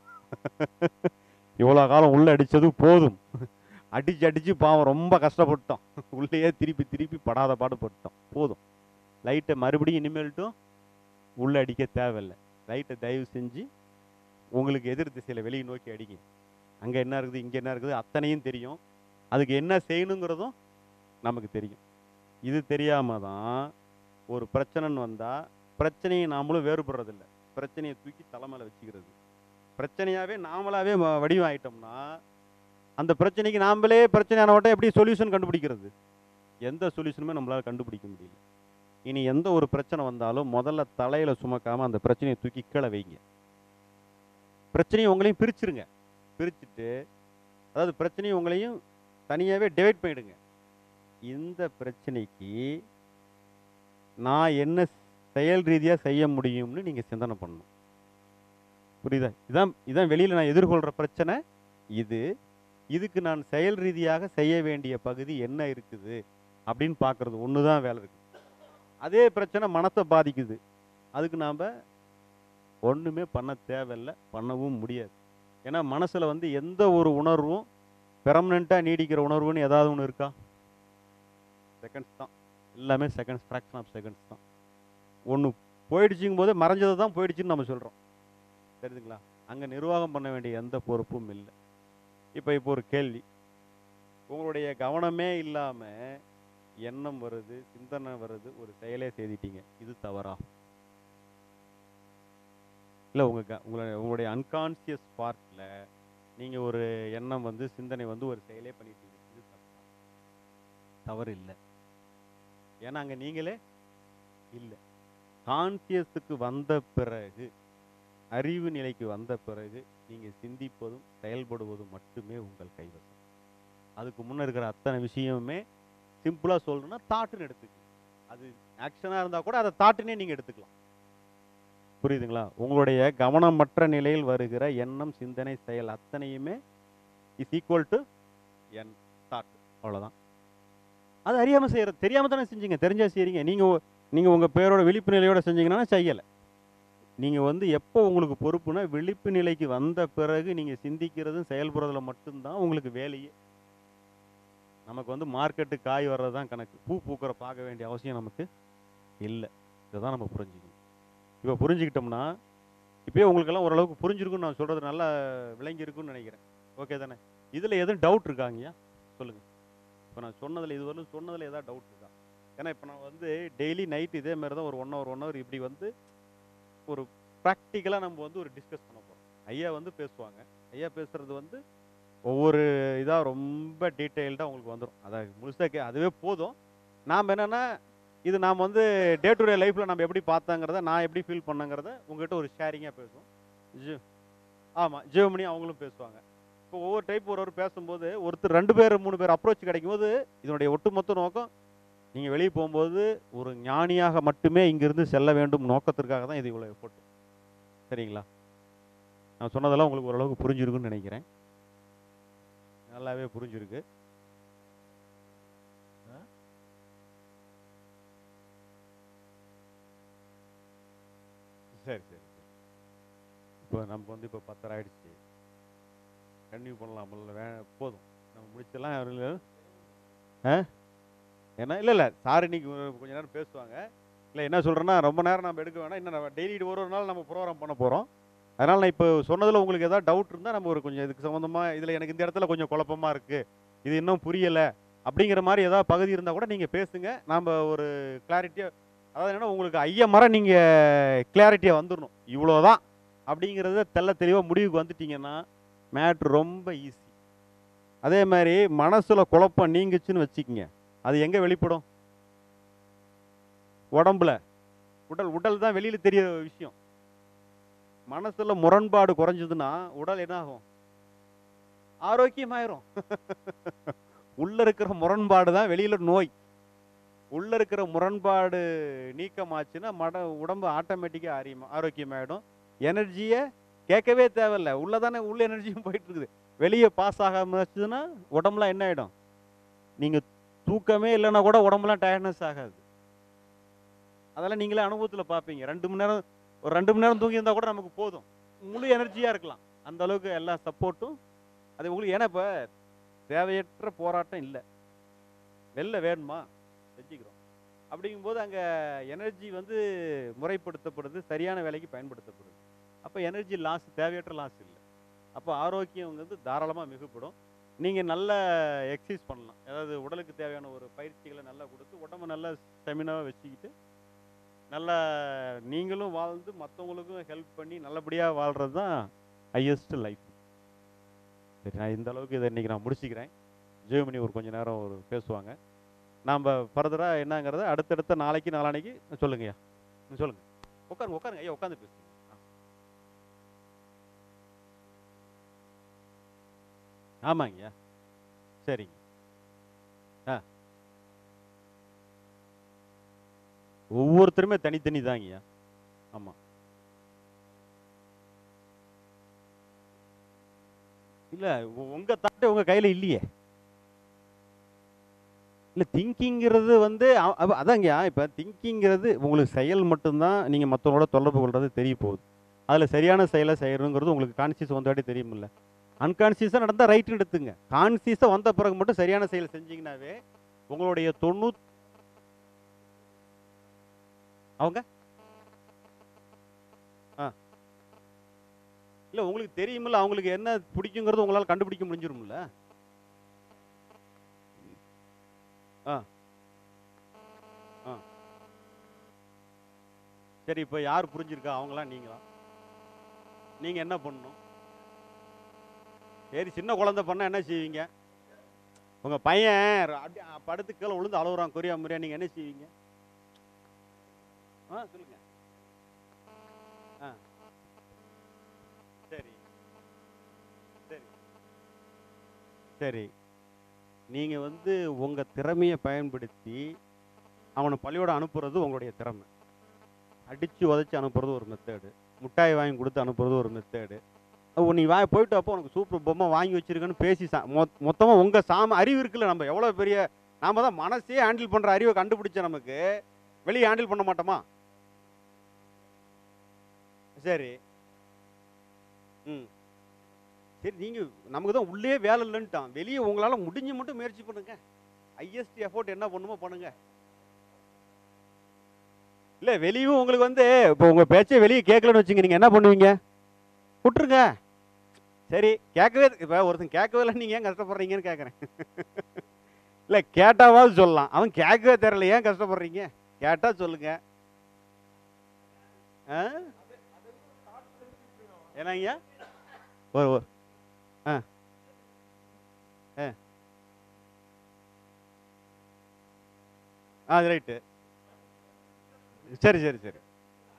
இவ்வளோ காலம் உள்ளே அடித்தது போதும் அடித்து அடித்து பாவம் ரொம்ப கஷ்டப்பட்டோம் உள்ளேயே திருப்பி திருப்பி படாத பாடுபட்டோம் போதும் லைட்டை மறுபடியும் இனிமேல்ட்டும் உள்ளே அடிக்க தேவையில்லை லைட்டை தயவு செஞ்சு உங்களுக்கு எதிர் திசையில் வெளியே நோக்கி அடிங்க அங்கே என்ன இருக்குது இங்கே என்ன இருக்குது அத்தனையும் தெரியும் அதுக்கு என்ன செய்யணுங்கிறதும் நமக்கு தெரியும் இது தெரியாமல் தான் ஒரு பிரச்சனைன்னு வந்தால் பிரச்சனையை நாமளும் வேறுபடுறதில்ல பிரச்சனையை தூக்கி தலைமையில் வச்சுக்கிறது பிரச்சனையாகவே நாமளாகவே வடிவம் ஆயிட்டோம்னா அந்த பிரச்சனைக்கு நாமளே பிரச்சனையானவட்ட எப்படி சொல்யூஷன் கண்டுபிடிக்கிறது எந்த சொல்யூஷனுமே நம்மளால் கண்டுபிடிக்க முடியல இனி எந்த ஒரு பிரச்சனை வந்தாலும் முதல்ல தலையில் சுமக்காமல் அந்த பிரச்சனையை தூக்கி கீழே வைங்க பிரச்சனையை உங்களையும் பிரிச்சிருங்க பிரிச்சுட்டு அதாவது பிரச்சனையை உங்களையும் தனியாகவே டிவைட் பண்ணிடுங்க இந்த பிரச்சனைக்கு நான் என்ன செயல் ரீதியாக செய்ய முடியும்னு நீங்கள் சிந்தனை பண்ணணும் புரியுதா இதான் இதான் வெளியில் நான் எதிர்கொள்கிற பிரச்சனை இது இதுக்கு நான் செயல் ரீதியாக செய்ய வேண்டிய பகுதி என்ன இருக்குது அப்படின்னு பார்க்குறது ஒன்று தான் வேலை இருக்குது அதே பிரச்சனை மனத்தை பாதிக்குது அதுக்கு நாம் ஒன்றுமே பண்ண தேவையில்லை பண்ணவும் முடியாது ஏன்னா மனசில் வந்து எந்த ஒரு உணர்வும் பெர்மனெண்ட்டாக நீடிக்கிற உணர்வுன்னு ஏதாவது ஒன்று இருக்கா செகண்ட்ஸ் தான் எல்லாமே செகண்ட்ஸ் ஃப்ராக்ஷன் ஆஃப் செகண்ட்ஸ் தான் ஒன்று போயிடுச்சுங்கும் போது மறைஞ்சது தான் போயிடுச்சுன்னு நம்ம சொல்கிறோம் தெரியுதுங்களா அங்கே நிர்வாகம் பண்ண வேண்டிய எந்த பொறுப்பும் இல்லை இப்போ இப்போ ஒரு கேள்வி உங்களுடைய கவனமே இல்லாமல் எண்ணம் வருது சிந்தனை வருது ஒரு செயலே செய்துட்டீங்க இது தவறா இல்லை உங்கள் க உங்களுடைய உங்களுடைய அன்கான்சியஸ் பார்ட்டில் நீங்கள் ஒரு எண்ணம் வந்து சிந்தனை வந்து ஒரு செயலே பண்ணிட்டீங்க இது தப்பா தவறு இல்லை ஏன்னா அங்கே நீங்களே இல்லை கான்சியஸுக்கு வந்த பிறகு அறிவு நிலைக்கு வந்த பிறகு நீங்கள் சிந்திப்பதும் செயல்படுவதும் மட்டுமே உங்கள் கைவசம் அதுக்கு முன்னே இருக்கிற அத்தனை விஷயமுமே சிம்பிளாக சொல்லணும்னா தாட்டுன்னு எடுத்துக்கலாம் அது ஆக்ஷனாக இருந்தால் கூட அதை தாட்டுனே நீங்கள் எடுத்துக்கலாம் புரியுதுங்களா உங்களுடைய கவனமற்ற நிலையில் வருகிற எண்ணம் சிந்தனை செயல் அத்தனையுமே இஸ் ஈக்குவல் டு என் தாட் அவ்வளோதான் அது அறியாமல் செய்கிற தெரியாமல் தானே செஞ்சீங்க தெரிஞ்சா செய்கிறீங்க நீங்கள் நீங்கள் உங்கள் பேரோட விழிப்பு நிலையோட செஞ்சீங்கன்னா செய்யலை நீங்கள் வந்து எப்போ உங்களுக்கு பொறுப்புனா விழிப்பு நிலைக்கு வந்த பிறகு நீங்கள் சிந்திக்கிறதும் செயல்படுறதுல மட்டும்தான் உங்களுக்கு வேலையே நமக்கு வந்து மார்க்கெட்டு காய் வர்றது தான் கணக்கு பூ பூக்கிற பார்க்க வேண்டிய அவசியம் நமக்கு இல்லை இதை தான் நம்ம புரிஞ்சுக்கணும் இப்போ புரிஞ்சுக்கிட்டோம்னா இப்போயே உங்களுக்கெல்லாம் ஓரளவுக்கு புரிஞ்சிருக்குன்னு நான் சொல்கிறது நல்லா விளங்கியிருக்குன்னு நினைக்கிறேன் ஓகே தானே இதில் எதுவும் டவுட் இருக்காங்கய்யா சொல்லுங்கள் இப்போ நான் சொன்னதில் இதுவரையும் சொன்னதில் ஏதாவது டவுட் இருக்கா ஏன்னா இப்போ நான் வந்து டெய்லி நைட் இதே மாதிரி தான் ஒரு ஒன் ஹவர் ஒன் ஹவர் இப்படி வந்து ஒரு ப்ராக்டிக்கலாக நம்ம வந்து ஒரு டிஸ்கஸ் பண்ண போகிறோம் ஐயா வந்து பேசுவாங்க ஐயா பேசுகிறது வந்து ஒவ்வொரு இதாக ரொம்ப டீட்டெயில்டாக உங்களுக்கு வந்துடும் அதை முழுசாக கே அதுவே போதும் நாம் என்னென்னா இது நாம் வந்து டே டு டே லைஃப்பில் நம்ம எப்படி பார்த்தாங்கிறத நான் எப்படி ஃபீல் பண்ணங்கிறத உங்ககிட்ட ஒரு ஷேரிங்காக பேசுவோம் ஜி ஆமாம் ஜியோமணி அவங்களும் பேசுவாங்க இப்போ ஒவ்வொரு டைப் ஒரு ஒரு பேசும்போது ஒருத்தர் ரெண்டு பேர் மூணு பேர் அப்ரோச் கிடைக்கும்போது இதனுடைய ஒட்டுமொத்த நோக்கம் நீங்கள் வெளியே போகும்போது ஒரு ஞானியாக மட்டுமே இங்கிருந்து செல்ல வேண்டும் நோக்கத்திற்காக தான் இது இவ்வளோ எஃபோர்ட் சரிங்களா நான் சொன்னதெல்லாம் உங்களுக்கு ஓரளவுக்கு புரிஞ்சிருக்குன்னு நினைக்கிறேன் நல்லாவே புரிஞ்சிருக்கு ஆ? சரி சரி சரி இப்போ நமக்கு வந்து இப்போ பத்தரை ஆயிடுச்சு கன்டினியூ பண்ணலாமல்ல வே போதும் நம்ம முடிச்செல்லாம் அவர்கள் ஆ ஏன்னா இல்லை இல்லை சார் இன்னைக்கு ஒரு கொஞ்ச நேரம் பேசுவாங்க இல்லை என்ன சொல்கிறேன்னா ரொம்ப நேரம் நம்ம எடுக்க வேணாம் இன்னும் நம்ம டெய்லி ஒரு ஒரு நாள் நம்ம ப்ரோக்ராம் பண்ண போகிறோம் அதனால் நான் இப்போ சொன்னதில் உங்களுக்கு ஏதாவது டவுட் இருந்தால் நம்ம ஒரு கொஞ்சம் இதுக்கு சம்மந்தமாக இதில் எனக்கு இந்த இடத்துல கொஞ்சம் குழப்பமாக இருக்குது இது இன்னும் புரியலை அப்படிங்கிற மாதிரி ஏதாவது பகுதி இருந்தால் கூட நீங்கள் பேசுங்க நாம் ஒரு கிளாரிட்டியாக அதாவது என்னன்னா உங்களுக்கு ஐயமரம் நீங்கள் கிளாரிட்டியாக வந்துடணும் இவ்வளோதான் அப்படிங்கிறத தெள்ள தெளிவாக முடிவுக்கு வந்துட்டீங்கன்னா மேட்ரு ரொம்ப ஈஸி அதே மாதிரி மனசில் குழப்பம் நீங்குச்சுன்னு வச்சுக்கோங்க அது எங்கே வெளிப்படும் உடம்புல உடல் உடல் தான் வெளியில் தெரிய விஷயம் மனசில் முரண்பாடு குறைஞ்சதுன்னா உடல் என்ன ஆகும் ஆரோக்கியமாயிரும் உள்ள இருக்கிற முரண்பாடு தான் வெளியில நோய் உள்ள இருக்கிற முரண்பாடு நீக்கமாச்சுன்னா மட உடம்பு ஆட்டோமேட்டிக்காக ஆரியம் ஆரோக்கியமாயிடும் எனர்ஜியை கேட்கவே தேவையில்ல உள்ள தானே உள்ள எனர்ஜியும் போயிட்டு இருக்குது வெளியே பாஸ் ஆகாம வச்சுதுன்னா உடம்புலாம் என்ன ஆகிடும் நீங்கள் தூக்கமே இல்லைன்னா கூட உடம்புலாம் டயர்ட்னஸ் ஆகாது அதெல்லாம் நீங்களே அனுபவத்தில் பார்ப்பீங்க ரெண்டு மணி நேரம் ஒரு ரெண்டு மணி நேரம் தூங்கி இருந்தால் கூட நமக்கு போதும் முழு எனர்ஜியாக இருக்கலாம் அந்த அளவுக்கு எல்லா சப்போர்ட்டும் அது உங்களுக்கு ஏன்னா இப்போ தேவையற்ற போராட்டம் இல்லை வெளில வேணுமா செஞ்சுக்கிறோம் அப்படிங்கும்போது அங்கே எனர்ஜி வந்து முறைப்படுத்தப்படுது சரியான வேலைக்கு பயன்படுத்தப்படுது அப்போ எனர்ஜி லாஸ் தேவையற்ற லாஸ் இல்லை அப்போ ஆரோக்கியம் வந்து தாராளமாக மிகுப்படும் நீங்கள் நல்ல எக்ஸசைஸ் பண்ணலாம் அதாவது உடலுக்கு தேவையான ஒரு பயிற்சிகளை நல்லா கொடுத்து உடம்ப நல்லா ஸ்டெமினாவாக வச்சுக்கிட்டு நல்லா நீங்களும் வாழ்ந்து மற்றவங்களுக்கும் ஹெல்ப் பண்ணி நல்லபடியாக வாழ்கிறது தான் ஹையஸ்ட் லைஃப் சரி நான் இந்த அளவுக்கு இதை இன்றைக்கி நான் முடிச்சுக்கிறேன் ஜெயமணி ஒரு கொஞ்ச நேரம் ஒரு பேசுவாங்க நாம் ஃபர்தராக என்னங்கிறத அடுத்தடுத்த நாளைக்கு நாளானைக்கு சொல்லுங்கய்யா ம், சொல்லுங்க உட்காருங்க உட்காருங்க ஐயா உட்காந்து பேசுங்க ஆ. ஆமாங்கய்யா சரிங்க ஆ ஒவ்வொருத்தருமே தனித்தனி தாங்கய்யா ஆமாம் இல்லை உங்கள் தாட்டு உங்கள் கையில் இல்லையே இல்லை திங்கிங்கிறது வந்து அ- அ- அதாங்கய்யா இப்போ திங்கிங்கிறது உங்களுக்கு செயல் மட்டும்தான் நீங்கள் மற்றவங்களோட தொடர்பு கொள்வது தெரிய போகுது அதில் சரியான செயலை செய்யணுங்கிறது உங்களுக்கு கான்சியஸ் வந்தாடி தெரியுமில்ல அன்கான்சியஸாக நடந்தால் ரைட்டுன்னு எடுத்துங்க கான்சியஸாக வந்த பிறகு மட்டும் சரியான செயல் செஞ்சீங்கன்னாவே உங்களுடைய தொண்ணூத் அவங்க ஆ இல்லை உங்களுக்கு தெரியுமில்ல அவங்களுக்கு என்ன பிடிக்குங்கிறது உங்களால் கண்டுபிடிக்க முடிஞ்சிரும்ல ஆ ஆ சரி இப்போ யார் புரிஞ்சிருக்கா அவங்களா நீங்களா நீங்கள் என்ன பண்ணணும் சரி சின்ன குழந்தை பண்ணால் என்ன செய்வீங்க உங்கள் பையன் ர- அப்படியே படுத்து கீழே விழுந்து அழுகுறான் கொரியா முறையா நீங்கள் என்ன செய்வீங்க ஆ சொல்லுங்க ஆ சரி சரி சரி நீங்கள் வந்து உங்கள் திறமையை பயன்படுத்தி அவனை பள்ளியோட அனுப்புறது உங்களுடைய திறமை அடித்து உதச்சி அனுப்புறது ஒரு மெத்தேடு முட்டாய் வாங்கி கொடுத்து அனுப்புறது ஒரு மெத்தேடு நீ வா போயிட்டு அப்போ உனக்கு சூப்பர் பொம்மை வாங்கி வச்சிருக்கேன்னு பேசி சா மொத்தமாக உங்கள் சாம அறிவு இருக்குல்ல நம்ம எவ்வளோ பெரிய நாம தான் மனசே ஹேண்டில் பண்ணுற அறிவை கண்டுபிடிச்ச நமக்கு வெளியே ஹேண்டில் பண்ண மாட்டோமா சரி ம் சரி நீங்கள் நமக்கு தான் உள்ளே வேலை இல்லைன்ட்டான் வெளியே உங்களால் முடிஞ்ச மட்டும் முயற்சி பண்ணுங்க ஹையஸ்ட் எஃபோர்ட் என்ன பண்ணுமோ பண்ணுங்க இல்லை வெளியும் உங்களுக்கு வந்து இப்போ உங்கள் பேச்சை வெளியே கேட்கலன்னு வச்சுங்க நீங்கள் என்ன பண்ணுவீங்க விட்டுருங்க சரி கேட்கவே இப்போ ஒருத்தன் கேட்கவே இல்லை நீங்கள் ஏன் கஷ்டப்படுறீங்கன்னு கேட்குறேன் இல்லை கேட்டாவது சொல்லலாம் அவன் கேட்கவே தெரியல ஏன் கஷ்டப்படுறீங்க கேட்டால் சொல்லுங்க ஆ என்னங்க ஒரு ஒரு ஆ ஆ ஆ ரைட்டு சரி சரி சரி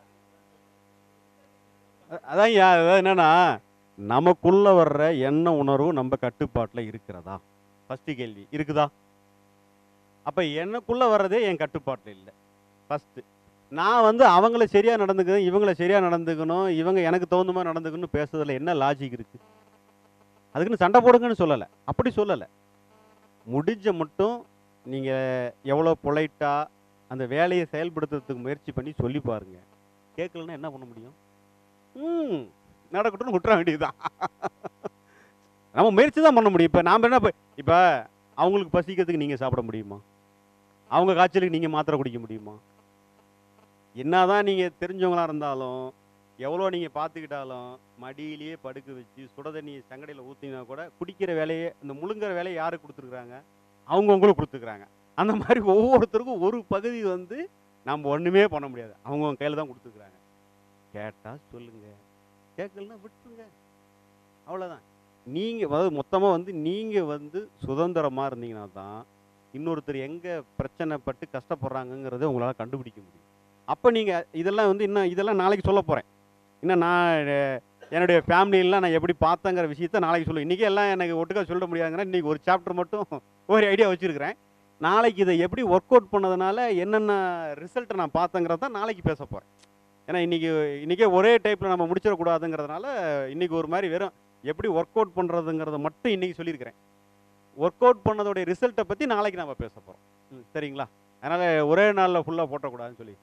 அ- அதான் யா அதாவது என்னன்னா நமக்குள்ள வர்ற எண்ண உணர்வு நம்ம கட்டுப்பாட்டில் இருக்கிறதா ஃபஸ்ட்டு கேள்வி இருக்குதா அப்போ எனக்குள்ள வர்றதே என் கட்டுப்பாட்டில் இல்லை ஃபஸ்ட்டு நான் வந்து அவங்கள சரியாக நடந்துக்கணும் இவங்கள சரியாக நடந்துக்கணும் இவங்க எனக்கு தகுந்த மாதிரி நடந்துக்கணும்னு பேசுறதுல என்ன லாஜிக் இருக்குது அதுக்குன்னு சண்டை போடுங்கன்னு சொல்லலை அப்படி சொல்லலை முடிஞ்ச மட்டும் நீங்கள் எவ்வளோ பொலைட்டாக அந்த வேலையை செயல்படுத்துறதுக்கு முயற்சி பண்ணி சொல்லி பாருங்க கேட்கலன்னா என்ன பண்ண முடியும் ம் நடக்கட்டும்னு விட்டுற வேண்டியதுதான் நம்ம முயற்சி தான் பண்ண முடியும் இப்போ நாம் என்ன இப்போ இப்போ அவங்களுக்கு பசிக்கிறதுக்கு நீங்கள் சாப்பிட முடியுமா அவங்க காய்ச்சலுக்கு நீங்கள் மாத்திரை குடிக்க முடியுமா என்னதான் நீங்கள் தெரிஞ்சவங்களா இருந்தாலும் எவ்வளோ நீங்கள் பார்த்துக்கிட்டாலும் மடியிலேயே படுக்க வச்சு சுட தண்ணியை சங்கடையில் ஊற்றினா கூட குடிக்கிற வேலையை இந்த முழுங்குற வேலையை யாருக்கு கொடுத்துருக்குறாங்க அவங்கவுங்களும் கொடுத்துருக்குறாங்க அந்த மாதிரி ஒவ்வொருத்தருக்கும் ஒரு பகுதி வந்து நம்ம ஒன்றுமே பண்ண முடியாது அவங்கவுங்க கையில் தான் கொடுத்துருக்குறாங்க கேட்டால் சொல்லுங்க கேட்கலன்னா விட்டுருங்க அவ்வளோதான் நீங்கள் அதாவது மொத்தமாக வந்து நீங்கள் வந்து சுதந்திரமாக இருந்தீங்கன்னா தான் இன்னொருத்தர் எங்கே பிரச்சனைப்பட்டு கஷ்டப்படுறாங்கங்கிறத உங்களால் கண்டுபிடிக்க முடியும் அப்போ நீங்கள் இதெல்லாம் வந்து இன்னும் இதெல்லாம் நாளைக்கு சொல்ல போகிறேன் இன்னும் நான் அஹ், என்னுடைய ஃபேமிலியெல்லாம் நான் எப்படி பார்த்தேங்கிற விஷயத்த நாளைக்கு சொல்லுவேன் இன்றைக்கி எல்லாம் எனக்கு ஒட்டுக்கா சொல்ல முடியாதுங்கிற இன்றைக்கி ஒரு சாப்டர் மட்டும் ஒரு ஐடியா வச்சுருக்கிறேன் நாளைக்கு இதை எப்படி ஒர்க் அவுட் பண்ணதுனால என்னென்ன ரிசல்ட்டை நான் பார்த்தேங்கிறத தான் நாளைக்கு பேச போகிறேன் ஏன்னா இன்றைக்கி இன்றைக்கே ஒரே டைப்பில் நம்ம முடிச்சிடக்கூடாதுங்கிறதுனால இன்றைக்கி ஒரு மாதிரி வெறும் எப்படி ஒர்க் அவுட் பண்ணுறதுங்கிறத மட்டும் இன்றைக்கி சொல்லியிருக்கிறேன் ஒர்க் அவுட் பண்ணதோடைய ரிசல்ட்டை பற்றி நாளைக்கு நம்ம பேச போகிறோம் ம் சரிங்களா அதனால் ஒரே நாளில் ஃபுல்லாக போட்டக்கூடாதுன்னு சொல்லி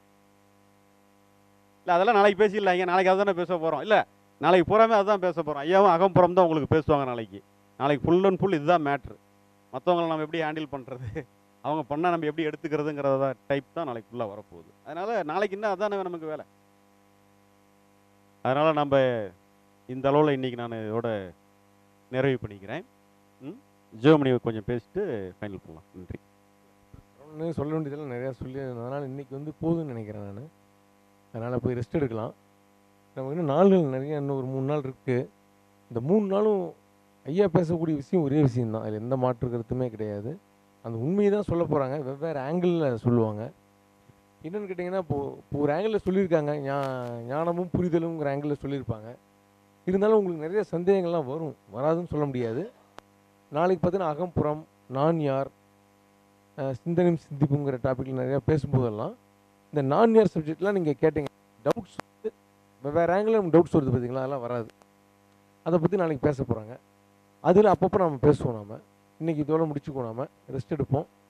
இல்லை அதெல்லாம் நாளைக்கு பேசிடலாங்க நாளைக்கு அதுதானே பேச போகிறோம் இல்லை நாளைக்கு பூராமே அதுதான் பேச போகிறோம் ஐயாவும் அகம்புறம் தான் உங்களுக்கு பேசுவாங்க நாளைக்கு நாளைக்கு ஃபுல் அண்ட் ஃபுல் இதுதான் மேட்ரு மற்றவங்களை நம்ம எப்படி ஹேண்டில் பண்ணுறது அவங்க பண்ணால் நம்ம எப்படி எடுத்துக்கிறதுங்கிறத டைப் தான் நாளைக்கு ஃபுல்லாக வரப்போகுது அதனால் நாளைக்கு என்ன அதானே நமக்கு வேலை அதனால் நம்ம இந்த அளவில் இன்றைக்கி நான் இதோட நிறைவு பண்ணிக்கிறேன் ம் ஜியோமணி கொஞ்சம் பேசிட்டு ஃபைனல் பண்ணலாம் நன்றி ஒன்று சொல்ல வேண்டியதெல்லாம் நிறையா சொல்லி அதனால் இன்றைக்கி வந்து போதும்னு நினைக்கிறேன் நான் அதனால் போய் ரெஸ்ட் எடுக்கலாம் நமக்கு இன்னும் நாள்கள் நிறைய இன்னும் ஒரு மூணு நாள் இருக்குது இந்த மூணு நாளும் ஐயா பேசக்கூடிய விஷயம் ஒரே விஷயம்தான் அதில் எந்த மாற்று கருத்துமே கிடையாது அந்த உண்மையை தான் சொல்ல போகிறாங்க வெவ்வேறு ஆங்கிளில் சொல்லுவாங்க என்னென்னு கேட்டிங்கன்னா இப்போது இப்போ ஒரு ஆங்கிளில் சொல்லியிருக்காங்க ஞா ஞானமும் புரிதலுங்கிற ஆங்கிளில் சொல்லியிருப்பாங்க இருந்தாலும் உங்களுக்கு நிறைய சந்தேகங்கள்லாம் வரும் வராதுன்னு சொல்ல முடியாது நாளைக்கு பார்த்தீங்கன்னா அகம்புறம் நான் யார் அஹ் சிந்தனையும் சிந்திப்புங்கிற டாப்பிக்கில் நிறையா பேசும்போதெல்லாம் இந்த நான் யார் சப்ஜெக்ட்லாம் நீங்கள் கேட்டீங்க டவுட்ஸ் வெவ்வேறு ஆங்கிளில் நமக்கு டவுட்ஸ் வருது பார்த்தீங்களா அதெல்லாம் வராது அதை பற்றி நாளைக்கு பேச போகிறாங்க அதில் அப்பப்போ நம்ம பேசுவோம் நாம இன்றைக்கி இதோட முடிச்சுக்குவோம் நாம ரெஸ்ட் எடுப்போம்